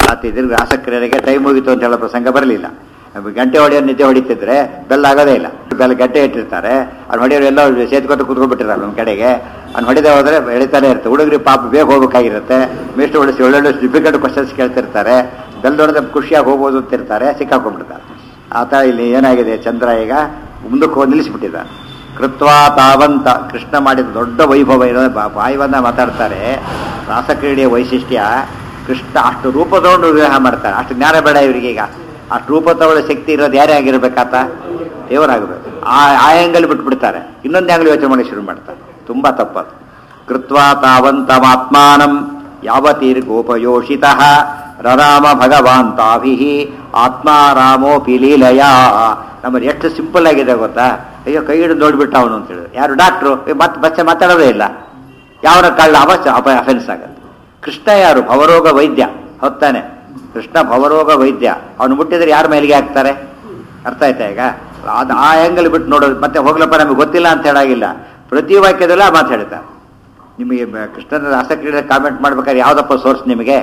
ರಾತ್ರಿ ದೀರ್ಘ ಆಸಕ್ತಿಯರಿಗೆ ಟೈಮ್ ಮುಗಿತು ಅಂತ ಹೇಳೋ ಪ್ರಸಂಗ ಬರಲಿಲ್ಲ ಗಂಟೆ ಹೊಡೆಯೋ ನಿದ್ದೆ ಹೊಡಿತಿದ್ರೆ ಬೆಲ್ಲ ಆಗೋದೇ ಇಲ್ಲ ಬೆಲ್ಲ ಗಂಟೆ ಇಟ್ಟಿರ್ತಾರೆ ಅವ್ನು ಹೊಡೆಯೋರು ಎಲ್ಲ ಸೇತ್ಕೊತ ಕೂತ್ಕೊಂಡ್ಬಿಟ್ಟಿರ್ತಾರೆ ನಮ್ಮ ಕಡೆಗೆ ಅವ್ನು ಹೊಡೆದೇ ಹೋದ್ರೆ ಎಳಿತಾನೆ ಇರುತ್ತೆ ಹುಡುಗರಿಗೆ ಪಾಪ ಬೇಗ ಹೋಗ್ಬೇಕಾಗಿರುತ್ತೆ ಮೇಷ್ಟು ಹೊಡಿಸಿ ಒಳ್ಳೊಳ್ಳೆ ಡಿಫಿಕಲ್ಟ್ ಕ್ವಶನ್ಸ್ ಕೇಳ್ತಿರ್ತಾರೆ ಬೆಲ್ಲ ಹೊಡೆದ ಖುಷಿಯಾಗಿ ಹೋಗ್ಬೋದು ಅಂತಿರ್ತಾರೆ ಸಿಕ್ಕಾಕೊಂಡ್ಬಿಡ್ತಾರೆ ಆತ ಇಲ್ಲಿ ಏನಾಗಿದೆ ಚಂದ್ರ ಈಗ ಮುಂದಕ್ಕೆ ಹೋಗಿ ನಿಲ್ಲಿಸ್ಬಿಟ್ಟಿದ್ದಾರೆ ಕೃತ್ವಾ ತಾವಂತ ಕೃಷ್ಣ ಮಾಡಿದ ದೊಡ್ಡ ವೈಭವ ಇರೋದು ಬಾ- ಬಾಯಿವನ್ನ ಮಾತಾಡ್ತಾರೆ ರಾಸಕ್ರೀಡೆಯ ವೈಶಿಷ್ಟ್ಯ ಕೃಷ್ಣ ಅಷ್ಟು ರೂಪ ತಗೊಂಡು ವಿವಾಹ ಮಾಡ್ತಾರೆ ಅಷ್ಟು ಜ್ಞಾನ ಬೇಡ ಇವರಿಗೆ ಈಗ ಅಷ್ಟು ರೂಪ ತಗೊಳ್ಳೋ ಶಕ್ತಿ ಇರೋದು ಯಾರೇ ಆಗಿರ್ಬೇಕಾತ ದೇವರಾಗಬೇಕು ಆ ಆ ಆ್ಯಂಗಲ್ ಬಿಟ್ಬಿಡ್ತಾರೆ ಇನ್ನೊಂದು ಆ್ಯಂಗಲ್ ಯೋಚನೆ ಮಾಡಿ ಶುರು ಮಾಡ್ತಾರೆ ತುಂಬಾ ತಪ್ಪದು ಕೃತ್ವಾ ತಾವಂತಮಾತ್ಮಾನಂ ಯಾವತೀರ್ಗೋಪಯೋಷಿತ ರರಾಮ ಭಗವಾನ್ ತಾಭಿ ಆತ್ಮಾರಾಮೋಪಿ ಲೀಲಯ ನಮ್ಮಲ್ಲಿ ಎಷ್ಟು ಸಿಂಪಲ್ ಆಗಿದೆ ಗೊತ್ತಾ ಅಯ್ಯೋ ಕೈ ಹಿಡಿದು ನೋಡ್ಬಿಟ್ಟ ಅವನು ಅಂತ ಹೇಳಿದ್ರು ಯಾರು ಡಾಕ್ಟ್ರು ಮತ್ತೆ ಬಚ್ಚ ಮಾತಾಡೋದೇ ಇಲ್ಲ ಯಾವನ ಕಳ್ಳ ಅವಶ್ಯ ಅಪ ಅಫೆನ್ಸ್ ಆಗುತ್ತೆ ಕೃಷ್ಣ ಯಾರು ಭವರೋಗ ವೈದ್ಯ ಹೊತ್ತಾನೆ ಕೃಷ್ಣ ಭವರೋಗ ವೈದ್ಯ ಅವನು ಮುಟ್ಟಿದ್ರೆ ಯಾರ ಮೇಲಿಗೆ ಹಾಕ್ತಾರೆ ಅರ್ಥ ಆಯ್ತಾ ಈಗ ಅದು ಆ ಆ್ಯಂಗಲ್ ಬಿಟ್ಟು ನೋಡೋದು ಮತ್ತೆ ಹೋಗ್ಲಪ್ಪ ನಮಗೆ ಗೊತ್ತಿಲ್ಲ ಅಂತ ಹೇಳಾಗಿಲ್ಲ ಪ್ರತಿ ವಾಕ್ಯದಲ್ಲ ಮಾತು ಹೇಳ್ತಾರೆ ನಿಮಗೆ ಬ- ಕೃಷ್ಣನ ರಾಸಕ್ರೀಡೆ ಕಾಮೆಂಟ್ ಮಾಡ್ಬೇಕಾದ್ರೆ ಯಾವ್ದಪ್ಪ ಸೋರ್ಸ್ ನಿಮಗೆ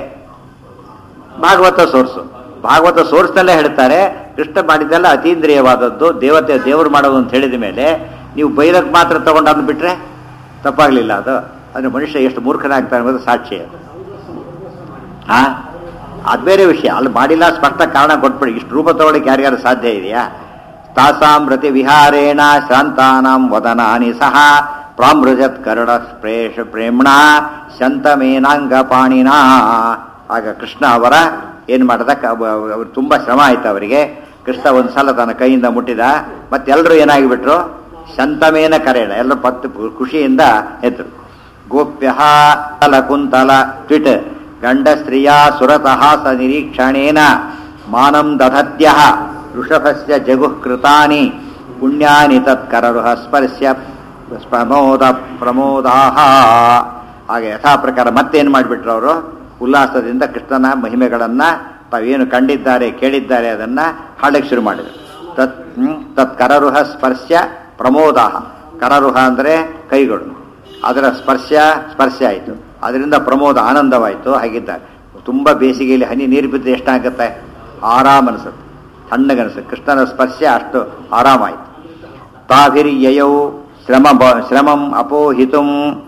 ಭಾಗವತ ಸೋರ್ಸು ಭಾಗವತ ಸೋರ್ಸ್ನಲ್ಲೇ ಹೇಳ್ತಾರೆ ಕೃಷ್ಣ ಮಾಡಿದ್ದೆಲ್ಲ ಅತೀಂದ್ರಿಯವಾದದ್ದು ದೇವತೆ ದೇವರು ಮಾಡೋದು ಅಂತ ಹೇಳಿದ ಮೇಲೆ ನೀವು ಬೈರಕ್ ಮಾತ್ರ ತಗೊಂಡು ಅಂದು ಬಿಟ್ರೆ ತಪ್ಪಾಗ್ಲಿಲ್ಲ ಅದು ಅಂದ್ರೆ ಮನುಷ್ಯ ಎಷ್ಟು ಮೂರ್ಖನಾಗ್ತಾನೆ ಅನ್ನೋದು ಸಾಕ್ಷಿ ಅದು ಆ ಅದು ಬೇರೆ ವಿಷಯ ಅಲ್ಲಿ ಮಾಡಿಲ್ಲ ಸ್ಪಷ್ಟ ಕಾರಣ ಕೊಟ್ಬಿಡಿ ಇಷ್ಟು ರೂಪ ತಗೊಳ್ಳಿಕ್ಕೆ ಯಾರ್ಯಾರು ಸಾಧ್ಯ ಇದೆಯಾ ತಾಸಾಂ ರತಿ ವಿಹಾರೇಣ ಶಾಂತಾನಾಂ ವದನಾನಿ ಸಹ ಪ್ರಾಮೃಜತ್ ಕರಡ ಪ್ರೇಷ ಪ್ರೇಮ್ಣ ಶಂತಮೇನಾಂಗ ಪಾಣಿನ ಆಗ ಕೃಷ್ಣ ಅವರ ಏನು ಮಾಡ್ದ ಕ- ಅವ- ಅವ್ರು ತುಂಬಾ ಶ್ರಮ ಆಯ್ತು ಅವರಿಗೆ ಕೃಷ್ಣ ಒಂದ್ಸಲ ತನ್ನ ಕೈಯಿಂದ ಮುಟ್ಟಿದ ಮತ್ತೆಲ್ಲರೂ ಏನಾಗಿಬಿಟ್ರು ಶಂತಮೇನ ಕರೆಯಣ ಎಲ್ಲರೂ ಪತ್ತು ಖುಷಿಯಿಂದ ಎದ್ರು ಗೋಪ್ಯ ಕುಂತಲ ಟ್ವಿಟ್ ಗಂಡ ಸ್ತ್ರೀಯ ಸುರತಃ ಸ ನಿರೀಕ್ಷಣೇನ ಮಾನಂ ದಧತ್ಯ ಋಷಭಸ್ಯ ಜಗುಃ ಕೃತಾನಿ ಪುಣ್ಯಾನಿ ತತ್ಕರರುಹ ಸ್ಪರ್ಶ್ಯ ಪ್ರಮೋದ ಪ್ರಮೋದಾಹ ಹಾಗೆ ಯಥಾ ಪ್ರಕಾರ ಮತ್ತೇನು ಮಾಡಿಬಿಟ್ರು ಅವರು ಉಲ್ಲಾಸದಿಂದ ಕೃಷ್ಣನ ಮಹಿಮೆಗಳನ್ನ ತಾವೇನು ಕಂಡಿದ್ದಾರೆ ಕೇಳಿದ್ದಾರೆ ಅದನ್ನ ಹಾಡಕ್ಕೆ ಶುರು ಮಾಡಿದರು ತತ್ ಹ್ಮ್, ತತ್ ಕರರುಹ ಸ್ಪರ್ಶ ಪ್ರಮೋದಾಹ ಕರರುಹ ಅಂದ್ರೆ ಕೈಗಳು ಅದರ ಸ್ಪರ್ಶ ಸ್ಪರ್ಶ ಆಯಿತು ಅದರಿಂದ ಪ್ರಮೋದ ಆನಂದವಾಯಿತು ಹಾಗಿದ್ದಾರೆ ತುಂಬ ಬೇಸಿಗೆಯಲ್ಲಿ ಹನಿ ನೀರು ಬಿದ್ದು ಎಷ್ಟಾಗುತ್ತೆ ಆರಾಮ ಅನಿಸುತ್ತೆ ತಣ್ಣಗನಿಸುತ್ತೆ ಕೃಷ್ಣನ ಸ್ಪರ್ಶ ಅಷ್ಟು ಆರಾಮಾಯಿತು ತಾಭಿರ್ಯಯೌ ಶ್ರಮ ಬ- ಶ್ರಮಂ ಅಪೋಹಿತುಂ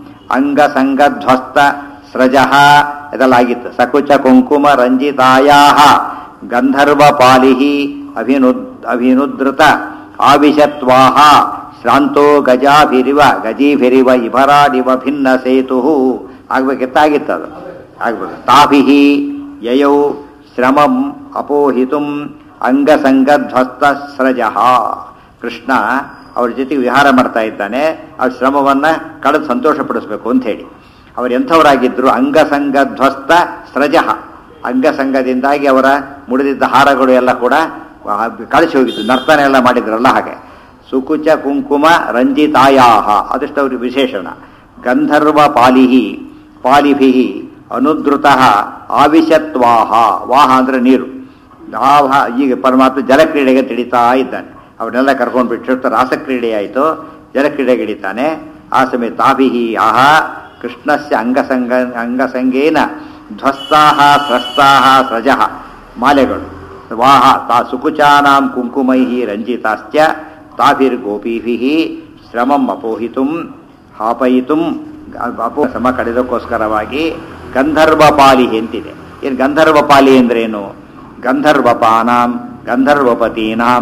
ಅಂಗಸಂಗಧ್ವಸ್ತ ಸ್ರಜಃ ಇದೆಲ್ಲ ಆಗಿತ್ತು ಸಕುಚ ಕುಂಕುಮ ರಂಜಿತಾಯಾ ಗಂಧರ್ವ ಪಾಲಿಹಿ ಅಭಿನು ಅಭಿನುದ್ರತ ಆವಿಶತ್ವಾಹ ಶ್ರಾಂತೋ ಗಜಾಭಿರಿವ ಗಜೀಭಿರಿವ ಇಭರಾಡಿವ ಭಿನ್ನ ಸೇತು ಆಗ್ಬೇಕಿತ್ತಾಗಿತ್ತು ಅದು ಆಗ್ಬೇಕು ತಾಭಿಹಿ ಯಯೌ ಶ್ರಮಂ ಅಪೋಹಿತುಂ ಅಂಗಸಂಗಧ್ವಸ್ತ ಸ್ರಜಃ ಕೃಷ್ಣ ಅವ್ರ ಜೊತೆಗೆ ವಿಹಾರ ಮಾಡ್ತಾ ಇದ್ದಾನೆ ಅವ್ರ ಶ್ರಮವನ್ನ ಕಳೆದು ಸಂತೋಷ ಪಡಿಸ್ಬೇಕು ಅಂತ ಹೇಳಿ ಅವ್ರು ಎಂಥವರಾಗಿದ್ರು ಅಂಗಸಂಗಧ್ವಸ್ತ ಸ್ರಜಃ ಅಂಗಸಂಗದಿಂದಾಗಿ ಅವರ ಮುಡಿದಿದ್ದ ಹಾರಗಳು ಎಲ್ಲ ಕೂಡ ಕಳಿಸಿ ಹೋಗಿತ್ತು ನರ್ತನ ಎಲ್ಲ ಮಾಡಿದ್ರಲ್ಲ ಹಾಗೆ ಸುಕುಚ ಕುಂಕುಮ ರಂಜಿತಾಯಾಹ ಅದಷ್ಟು ಅವ್ರಿಗೆ ವಿಶೇಷಣ ಗಂಧರ್ವ ಪಾಲಿಹಿ ಪಾಲಿಭಿ ಅನುದ್ರುತ ಆವಿಶತ್ವಾಹ ವಾಹ ಅಂದ್ರೆ ನೀರು ಆಹ ಈಗ ಪರಮಾತ್ಮ ಜಲಕ್ರೀಡೆಗೆ ತಿಳಿತಾ ಇದ್ದಾನೆ ಅವನ್ನೆಲ್ಲ ಕರ್ಕೊಂಡು ಬಿಟ್ಟು ರಾಸಕ್ರೀಡೆ ಆಯಿತು ಜಲಕ್ರೀಡೆಗೆ ಹಿಡಿತಾನೆ ಆ ಸಮಯ ತಾಭಿಹಿ ಆಹ ಕೃಷ್ಣಸ್ಯ ಅಂಗಸಂಗ ಅಂಗಸಂಗೇನ ಧ್ವಸ್ತಾಹ ಸ್ರಸ್ತಾಹ ಸೃಜಃ ಮಾಲೆಗಳು ವಾಹ ತಾ ಸುಕುಚಾನಾಂ ಕುಂಕುಮೈ ರಂಜಿತಾಶ್ಚ ತಾಭಿರ್ಗೋಪೀಭಿ ಶ್ರಮಂ ಅಪೋಹಿತುಂ ಹಾಪಯಿತುಂ ಅಪೋ ಶ್ರಮ ಕಳೆದಕ್ಕೋಸ್ಕರವಾಗಿ ಗಂಧರ್ವ ಪಾಲಿ ಎಂತಿದೆ ಏನು ಗಂಧರ್ವ ಪಾಲಿ ಅಂದ್ರೇನು ಗಂಧರ್ವಪಾನಾಂ ಗಂಧರ್ವಪತೀನಾಂ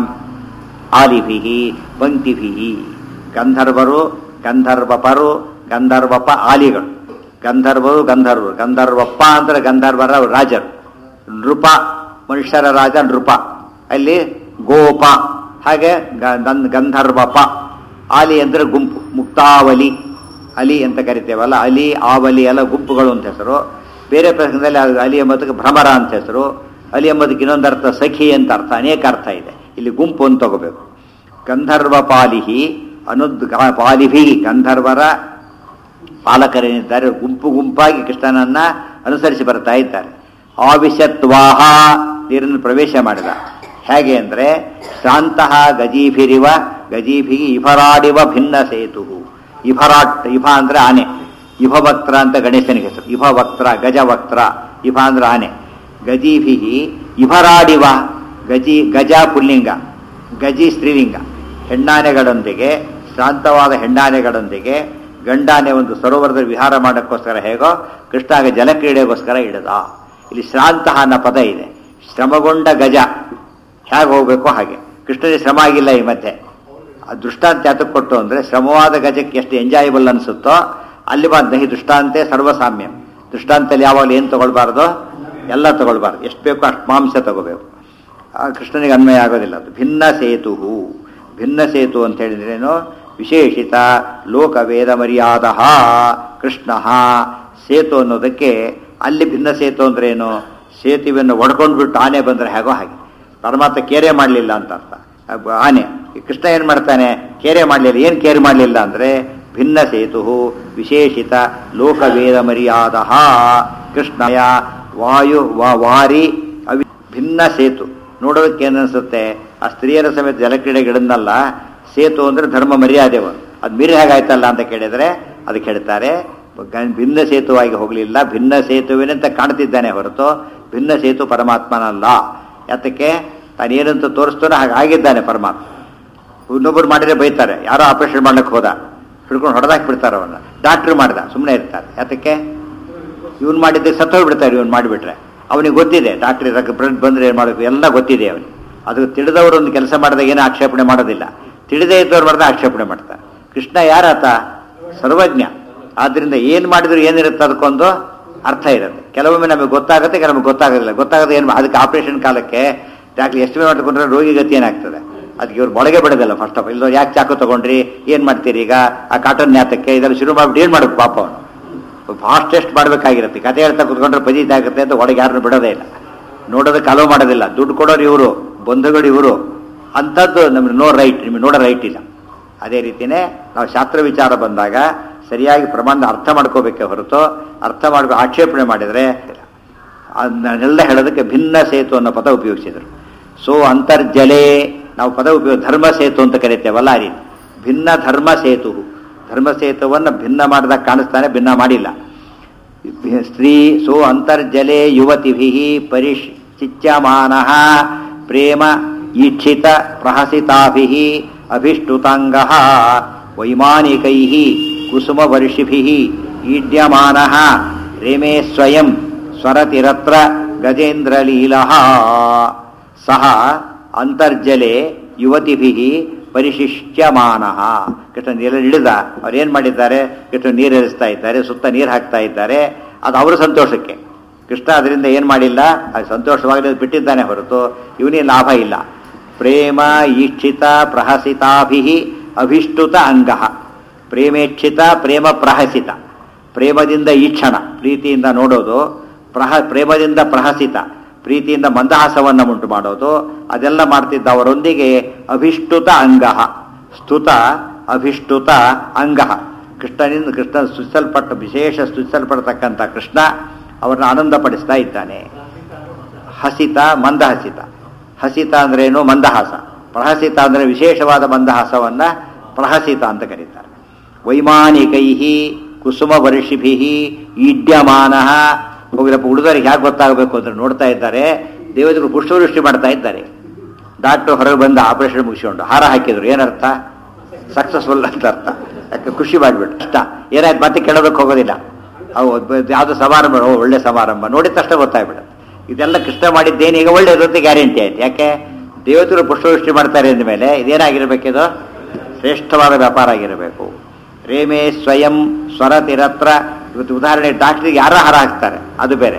ಆಲಿಭಿ ಪಂಕ್ತಿಭಿ ಗಂಧರ್ವರು ಗಂಧರ್ವಪರು ಗಂಧರ್ವಪ ಆಲಿಗಳು ಗಂಧರ್ವರು ಗಂಧರ್ವರು ಗಂಧರ್ವಪ್ಪ ಅಂದ್ರೆ ಗಂಧರ್ವರ ರಾಜರು ನೃಪ ಮನುಷ್ಯರ ರಾಜ ನೃಪ ಅಲ್ಲಿ ಗೋಪ ಹಾಗೆ ಗ- ಗಂ- ಗಂಧರ್ವಪ ಆಲಿ ಅಂದ್ರೆ ಗುಂಪು ಮುಕ್ತಾವಲಿ ಅಲಿ ಅಂತ ಕರಿತೇವಲ್ಲ ಅಲಿ ಆವಲಿ ಎಲ್ಲ ಗುಂಪುಗಳು ಅಂತ ಹೆಸರು ಬೇರೆ ಪ್ರಸಂಗದಲ್ಲಿ ಅದು ಅಲಿ ಎಂಬುದಕ್ಕೆ ಭ್ರಮರ ಅಂತ ಹೆಸರು ಅಲಿ ಎಂಬುದಕ್ಕೆ ಇನ್ನೊಂದು ಅರ್ಥ ಸಖಿ ಅಂತ ಅರ್ಥ ಅನೇಕ ಅರ್ಥ ಇದೆ ಇಲ್ಲಿ ಗುಂಪು ಅಂತ ತಗೋಬೇಕು ಗಂಧರ್ವ ಪಾಲಿಹಿ ಅನುದ್ ಪಾಲಿಭಿ ಗಂಧರ್ವರ ಪಾಲಕರೇನಿದ್ದಾರೆ ಗುಂಪು ಗುಂಪಾಗಿ ಕೃಷ್ಣನನ್ನ ಅನುಸರಿಸಿ ಬರ್ತಾ ಇದ್ದಾರೆ ಆವಿಶತ್ವಾಹ ನೀರನ್ನು ಪ್ರವೇಶ ಮಾಡಿದ ಹೇಗೆ ಅಂದ್ರೆ ಶಾಂತಹ ಗಜೀಭಿರಿವ ಗಜೀಭಿ ಇಫರಾಡಿವ ಭಿನ್ನ ಸೇತು ಇಫರಾಟ್ ಇಫ ಅಂದ್ರೆ ಆನೆ ಇಭವಕ್ತ್ರ ಅಂತ ಗಣೇಶನಿಗೆ ಹೆಸರು ಇಭವಕ್ತ್ರ ಗಜವಕ್ತ್ರ ಇಫ ಅಂದ್ರೆ ಆನೆ ಗಜೀಭಿ ಇಭರಾಡಿವ ಗಜಿ ಗಜ ಪುಲ್ಲಿಂಗ ಗಜಿ ಸ್ತ್ರೀಲಿಂಗ ಹೆಣ್ಣಾನೆಗಳೊಂದಿಗೆ ಶಾಂತವಾದ ಹೆಣ್ಣಾನೆಗಳೊಂದಿಗೆ ಗಂಡಾನೆ ಒಂದು ಸರೋವರದಲ್ಲಿ ವಿಹಾರ ಮಾಡೋಕ್ಕೋಸ್ಕರ ಹೇಗೋ ಕೃಷ್ಣಾಗ ಜಲಕ್ರೀಡೆಗೋಸ್ಕರ ಇಡದ ಇಲ್ಲಿ ಶ್ರಾಂತ ಅನ್ನೋ ಪದ ಇದೆ ಶ್ರಮಗೊಂಡ ಗಜ ಹೇಗೆ ಹೋಗ್ಬೇಕು ಹಾಗೆ ಕೃಷ್ಣನಿಗೆ ಶ್ರಮ ಆಗಿಲ್ಲ ಈ ಮಧ್ಯೆ ಆ ದೃಷ್ಟಾಂತ ಯಾತಕ್ಕೆ ಕೊಟ್ಟು ಅಂದರೆ ಶ್ರಮವಾದ ಗಜಕ್ಕೆ ಎಷ್ಟು ಎಂಜಾಯಬಲ್ ಅನಿಸುತ್ತೋ ಅಲ್ಲಿ ಬಂದ ಈ ದೃಷ್ಟಾಂತೆ ಸರ್ವಸಾಮ್ಯ ದೃಷ್ಟಾಂತದಲ್ಲಿ ಯಾವಾಗಲೂ ಏನು ತಗೊಳ್ಬಾರ್ದು ಎಲ್ಲ ತಗೊಳ್ಬಾರ್ದು ಎಷ್ಟು ಬೇಕೋ ಅಷ್ಟು ಮಾಂಸ ತಗೋಬೇಕು ಆ ಕೃಷ್ಣನಿಗೆ ಅನ್ವಯ ಆಗೋದಿಲ್ಲ ಅದು ಭಿನ್ನ ಸೇತು ಭಿನ್ನ ಸೇತು ಅಂತ ಹೇಳಿದ್ರೇನು ವಿಶೇಷಿತ ಲೋಕವೇದ ಮರ್ಯಾದ ಕೃಷ್ಣ ಸೇತು ಅನ್ನೋದಕ್ಕೆ ಅಲ್ಲಿ ಭಿನ್ನ ಸೇತು ಅಂದ್ರೆ ಏನು ಸೇತುವೆಯನ್ನು ಒಡ್ಕೊಂಡು ಬಿಟ್ಟು ಆನೆ ಬಂದರೆ ಹೇಗೋ ಹಾಗೆ ಪರಮಾತ್ಮ ಕೇರೆ ಮಾಡಲಿಲ್ಲ ಅಂತ ಅರ್ಥ ಅಬ್ಬ ಆನೆ ಈ ಕೃಷ್ಣ ಏನು ಮಾಡ್ತಾನೆ ಕೇರೆ ಮಾಡಲಿಲ್ಲ ಏನು ಕೇರ್ ಮಾಡಲಿಲ್ಲ ಅಂದರೆ ಭಿನ್ನ ಸೇತು ವಿಶೇಷಿತ ಲೋಕವೇದ ಮರ್ಯಾದ ಕೃಷ್ಣಯ ವಾಯು ವಾ- ವಾರಿ ಅವಿ ಭಿನ್ನ ಸೇತು ನೋಡೋದಕ್ಕೆ ಏನನ್ಸುತ್ತೆ ಆ ಸ್ತ್ರೀಯರ ಸಮೇತ ಜಲಕ್ರೀಡೆಗಳನ್ನಲ್ಲ ಸೇತು ಅಂದ್ರೆ ಧರ್ಮ ಮರ್ಯಾದೆವು ಅದು ಮೀರಿ ಹೇಗಾಯ್ತಲ್ಲ ಅಂತ ಕೇಳಿದ್ರೆ ಅದಕ್ಕೆ ಹೇಳ್ತಾರೆ ಗ- ಭಿನ್ನ ಸೇತುವಾಗಿ ಹೋಗಲಿಲ್ಲ ಭಿನ್ನ ಸೇತುವಿನಂತ ಕಾಣ್ತಿದ್ದಾನೆ ಹೊರತು ಭಿನ್ನ ಸೇತು ಪರಮಾತ್ಮನಲ್ಲ ಯಾತಕ್ಕೆ ತಾನೇನಂತ ತೋರಿಸ್ತಾನೋ ಹಾಗೆ ಆಗಿದ್ದಾನೆ ಪರಮಾತ್ಮ ಇನ್ನೊಬ್ಬರು ಮಾಡಿದ್ರೆ ಬೈತಾರೆ ಯಾರೋ ಆಪರೇಷನ್ ಮಾಡ್ಲಿಕ್ಕೆ ಹೋದ ಹಿಡ್ಕೊಂಡು ಹೊಡೆದಾಕಿ ಬಿಡ್ತಾರೆ ಅವನ್ನ ಡಾಕ್ಟ್ರು ಮಾಡ್ದ ಸುಮ್ಮನೆ ಇರ್ತಾರೆ ಯಾತಕ್ಕೆ ಇವ್ನು ಮಾಡಿದ್ದೆ ಸತ್ತೋಗ್ಬಿಡ್ತಾರೆ ಇವ್ನು ಮಾಡಿಬಿಟ್ರೆ ಅವನಿಗೆ ಗೊತ್ತಿದೆ ಡಾಕ್ಟ್ರ್ ಇರಕ್ಕೆ ಬ್ಲಡ್ ಬಂದರೆ ಏನು ಮಾಡಬೇಕು ಎಲ್ಲ ಗೊತ್ತಿದೆ ಅವನಿಗೆ ಅದು ತಿಳಿದವರು ಒಂದು ಕೆಲಸ ಮಾಡಿದಾಗ ಏನೂ ಆಕ್ಷೇಪಣೆ ಮಾಡೋದಿಲ್ಲ ತಿಳಿದೇ ಇದ್ದವ್ರು ಮಾಡಿದಾಗ ಆಕ್ಷೇಪಣೆ ಮಾಡ್ತಾರೆ ಕೃಷ್ಣ ಯಾರಾತ ಸರ್ವಜ್ಞ ಆದ್ದರಿಂದ ಏನು ಮಾಡಿದ್ರು ಏನಿರುತ್ತೆ ಅದಕ್ಕೊಂದು ಅರ್ಥ ಇರುತ್ತೆ ಕೆಲವೊಮ್ಮೆ ನಮಗೆ ಗೊತ್ತಾಗುತ್ತೆ ಕೆಲವೊಮ್ಮೆ ಗೊತ್ತಾಗೋದಿಲ್ಲ ಗೊತ್ತಾಗದೆ ಏನು ಅದಕ್ಕೆ ಆಪರೇಷನ್ ಕಾಲಕ್ಕೆ ಡಾಕ್ಟ್ರ್ ಎಸ್ಟಿಮೇಟ್ ಮಾಡಿಕೊಂಡ್ರೆ ರೋಗಿ ಗತಿ ಏನಾಗ್ತದೆ ಅದಕ್ಕೆ ಇವ್ರು ಮೊಳಗೆ ಬಿಡೋದಿಲ್ಲ ಫಸ್ಟ್ ಆಫ್ ಇಲ್ಲ ಯಾಕೆ ಚಾಕು ತಗೊಂಡ್ರಿ ಏನು ಮಾಡ್ತೀರಿ ಈಗ ಆ ಕಾಟನ್ ನ್ಯಾತಕ್ಕೆ ಇದೆಲ್ಲ ಶುರು ಮಾಡ್ಬಿಟ್ಟು ಏನು ಮಾಡಬೇಕು ಪಾಪ ಅವನು ಫಾಸ್ಟೆಸ್ಟ್ ಮಾಡಬೇಕಾಗಿರುತ್ತೆ ಕತೆ ಹೇಳ್ತಾ ಕುತ್ಕೊಂಡ್ರೆ ಪದೀತ ಆಗುತ್ತೆ ಅಂತ ಒಳಗೆ ಯಾರನ್ನು ಬಿಡೋದೇ ಇಲ್ಲ ನೋಡೋದಕ್ಕೆ ಅಲೋ ಮಾಡೋದಿಲ್ಲ ದುಡ್ಡು ಕೊಡೋರು ಇವರು ಬಂಧುಗಳು ಇವರು ಅಂಥದ್ದು ನಮಗೆ ನೋ ರೈಟ್ ನಿಮಗೆ ನೋಡೋ ರೈಟ್ ಇಲ್ಲ ಅದೇ ರೀತಿಯೇ ನಾವು ಶಾಸ್ತ್ರ ವಿಚಾರ ಬಂದಾಗ ಸರಿಯಾಗಿ ಪ್ರಮಾಣ ಅರ್ಥ ಮಾಡ್ಕೋಬೇಕೇ ಹೊರತು ಅರ್ಥ ಮಾಡ್ಕೊ ಆಕ್ಷೇಪಣೆ ಮಾಡಿದರೆ ಅದನ್ನೆಲ್ಲ ಹೇಳೋದಕ್ಕೆ ಭಿನ್ನ ಸೇತು ಅನ್ನೋ ಪದ ಉಪಯೋಗಿಸಿದರು ಸೊ ಅಂತರ್ಜಲೆ ನಾವು ಪದ ಉಪಯೋಗ ಧರ್ಮ ಸೇತು ಅಂತ ಕರಿತೇವಲ್ಲ ಆ ರೀತಿ ಭಿನ್ನ ಧರ್ಮ ಸೇತು ಧರ್ಮ ಸೇತುವನ್ನು ಭಿನ್ನ ಮಾಡಿದಾಗ ಕಾಣಿಸ್ತಾನೆ ಭಿನ್ನ ಮಾಡಿಲ್ಲ ಸ್ತ್ರೀ ಸೋ ಅಂತರ್ಜಲೆ ಯುವತಿಭಿ ಪರಿಶಿಚ್ಯಮಾನ ಪ್ರೇಮ ಈಕ್ಷಿತ ಪ್ರಹಸಿತಾಭಿ ಅಭಿಷ್ಟುತಾಂಗ ವೈಮಾನಿಕೈ ಕುಸುಮವರ್ಷಿಭಿ ಈಡ್ಯಮಾನ ರೇಮೇ ಸ್ವಯಂ ಸ್ವರತಿರತ್ರ ಗಜೇಂದ್ರಲೀಲ ಸಹ ಅಂತರ್ಜಲೆ ಯುವತಿಭಿ ಪರಿಶಿಷ್ಟ್ಯಮಾನ ಕೃಷ್ಣ ನೀರಲ್ಲಿ ಇಳಿದ ಅವ್ರು ಏನು ಮಾಡಿದ್ದಾರೆ ಕೃಷ್ಣ ನೀರು ಹರಿಸ್ತಾ ಇದ್ದಾರೆ ಸುತ್ತ ನೀರು ಹಾಕ್ತಾ ಇದ್ದಾರೆ ಅದು ಅವರ ಸಂತೋಷಕ್ಕೆ ಕೃಷ್ಣ ಅದರಿಂದ ಏನು ಮಾಡಿಲ್ಲ ಅದು ಸಂತೋಷವಾಗಿ ಬಿಟ್ಟಿದ್ದಾನೆ ಹೊರತು ಇವನಿಗೆ ಲಾಭ ಇಲ್ಲ ಪ್ರೇಮ ಈಕ್ಷಿತ ಪ್ರಹಸಿತಾಭಿ ಅಭಿಷ್ಟುತ ಅಂಗ ಪ್ರೇಮೇಕ್ಷಿತ ಪ್ರೇಮ ಪ್ರಹಸಿತ ಪ್ರೇಮದಿಂದ ಈಕ್ಷಣ ಪ್ರೀತಿಯಿಂದ ನೋಡೋದು ಪ್ರಹ ಪ್ರೇಮದಿಂದ ಪ್ರಹಸಿತ ಪ್ರೀತಿಯಿಂದ ಮಂದಹಾಸವನ್ನು ಉಂಟು ಮಾಡೋದು ಅದೆಲ್ಲ ಮಾಡ್ತಿದ್ದ ಅವರೊಂದಿಗೆ ಅಭಿಷ್ಟುತ ಅಂಗ ಸ್ತುತ ಅಭಿಷ್ಟುತ ಅಂಗ ಕೃಷ್ಣನಿಂದ ಕೃಷ್ಣ ಸ್ತುತಿಸಲ್ಪಟ್ಟ ವಿಶೇಷ ಸ್ತುತಿಸಲ್ಪಡ್ತಕ್ಕಂಥ ಕೃಷ್ಣ ಅವರನ್ನ ಆನಂದಪಡಿಸ್ತಾ ಇದ್ದಾನೆ ಹಸಿತ ಮಂದಹಸಿತ ಹಸಿತ ಅಂದ್ರೇನು ಮಂದಹಾಸ ಪ್ರಹಸಿತ ಅಂದ್ರೆ ವಿಶೇಷವಾದ ಮಂದಹಾಸವನ್ನ ಪ್ರಹಸಿತ ಅಂತ ಕರೀತಾರೆ ವೈಮಾನಿಕೈ ಕುಸುಮ ವರ್ಷಿಭಿ ಈಡ್ಯಮಾನ ಹೋಗಿರಪ್ಪ ಉಳಿದವರಿಗೆ ಯಾಕೆ ಗೊತ್ತಾಗಬೇಕು ಅಂತ ನೋಡ್ತಾ ಇದ್ದಾರೆ ದೇವತೆಗಳು ಪುಷ್ಪವೃಷ್ಟಿ ಮಾಡ್ತಾ ಇದ್ದಾರೆ ಡಾಕ್ಟರ್ ಹೊರಗೆ ಬಂದ ಆಪರೇಷನ್ ಮುಗಿಸ್ಕೊಂಡು ಹಾರ ಹಾಕಿದ್ರು ಏನರ್ಥ ಸಕ್ಸಸ್ಫುಲ್ ಅಂತ ಅರ್ಥ ಯಾಕೆ ಖುಷಿ ಮಾಡಿಬಿಟ್ಟು ಇಷ್ಟ ಏನಾಯ್ತು ಮತ್ತೆ ಕೇಳೋದಕ್ಕೆ ಹೋಗೋದಿಲ್ಲ ಅವು ಯಾವುದು ಸಮಾರಂಭ ಓ ಒಳ್ಳೆ ಸಮಾರಂಭ ನೋಡಿದ ತಕ್ಷಣ ಗೊತ್ತಾಗ್ಬಿಡುತ್ತೆ ಇದೆಲ್ಲ ಕೃಷ್ಣ ಮಾಡಿದ್ದೇನು ಈಗ ಒಳ್ಳೆಯದು ಅಂತ ಗ್ಯಾರಂಟಿ ಆಯ್ತು ಯಾಕೆ ದೇವತೆಗಳು ಪುಷ್ಪವೃಷ್ಟಿ ಮಾಡ್ತಾರೆ ಅಂದಮೇಲೆ ಇದೇನಾಗಿರ್ಬೇಕಿದು ಶ್ರೇಷ್ಠವಾದ ವ್ಯಾಪಾರ ಆಗಿರಬೇಕು ರೇಮೇ ಸ್ವಯಂ ಸ್ವರತಿರತ್ರ ಇವತ್ತು ಉದಾಹರಣೆ ಡಾಕ್ಟ್ರಿಗೆ ಯಾರ ಹಾರ ಹಾಕ್ತಾರೆ ಅದು ಬೇರೆ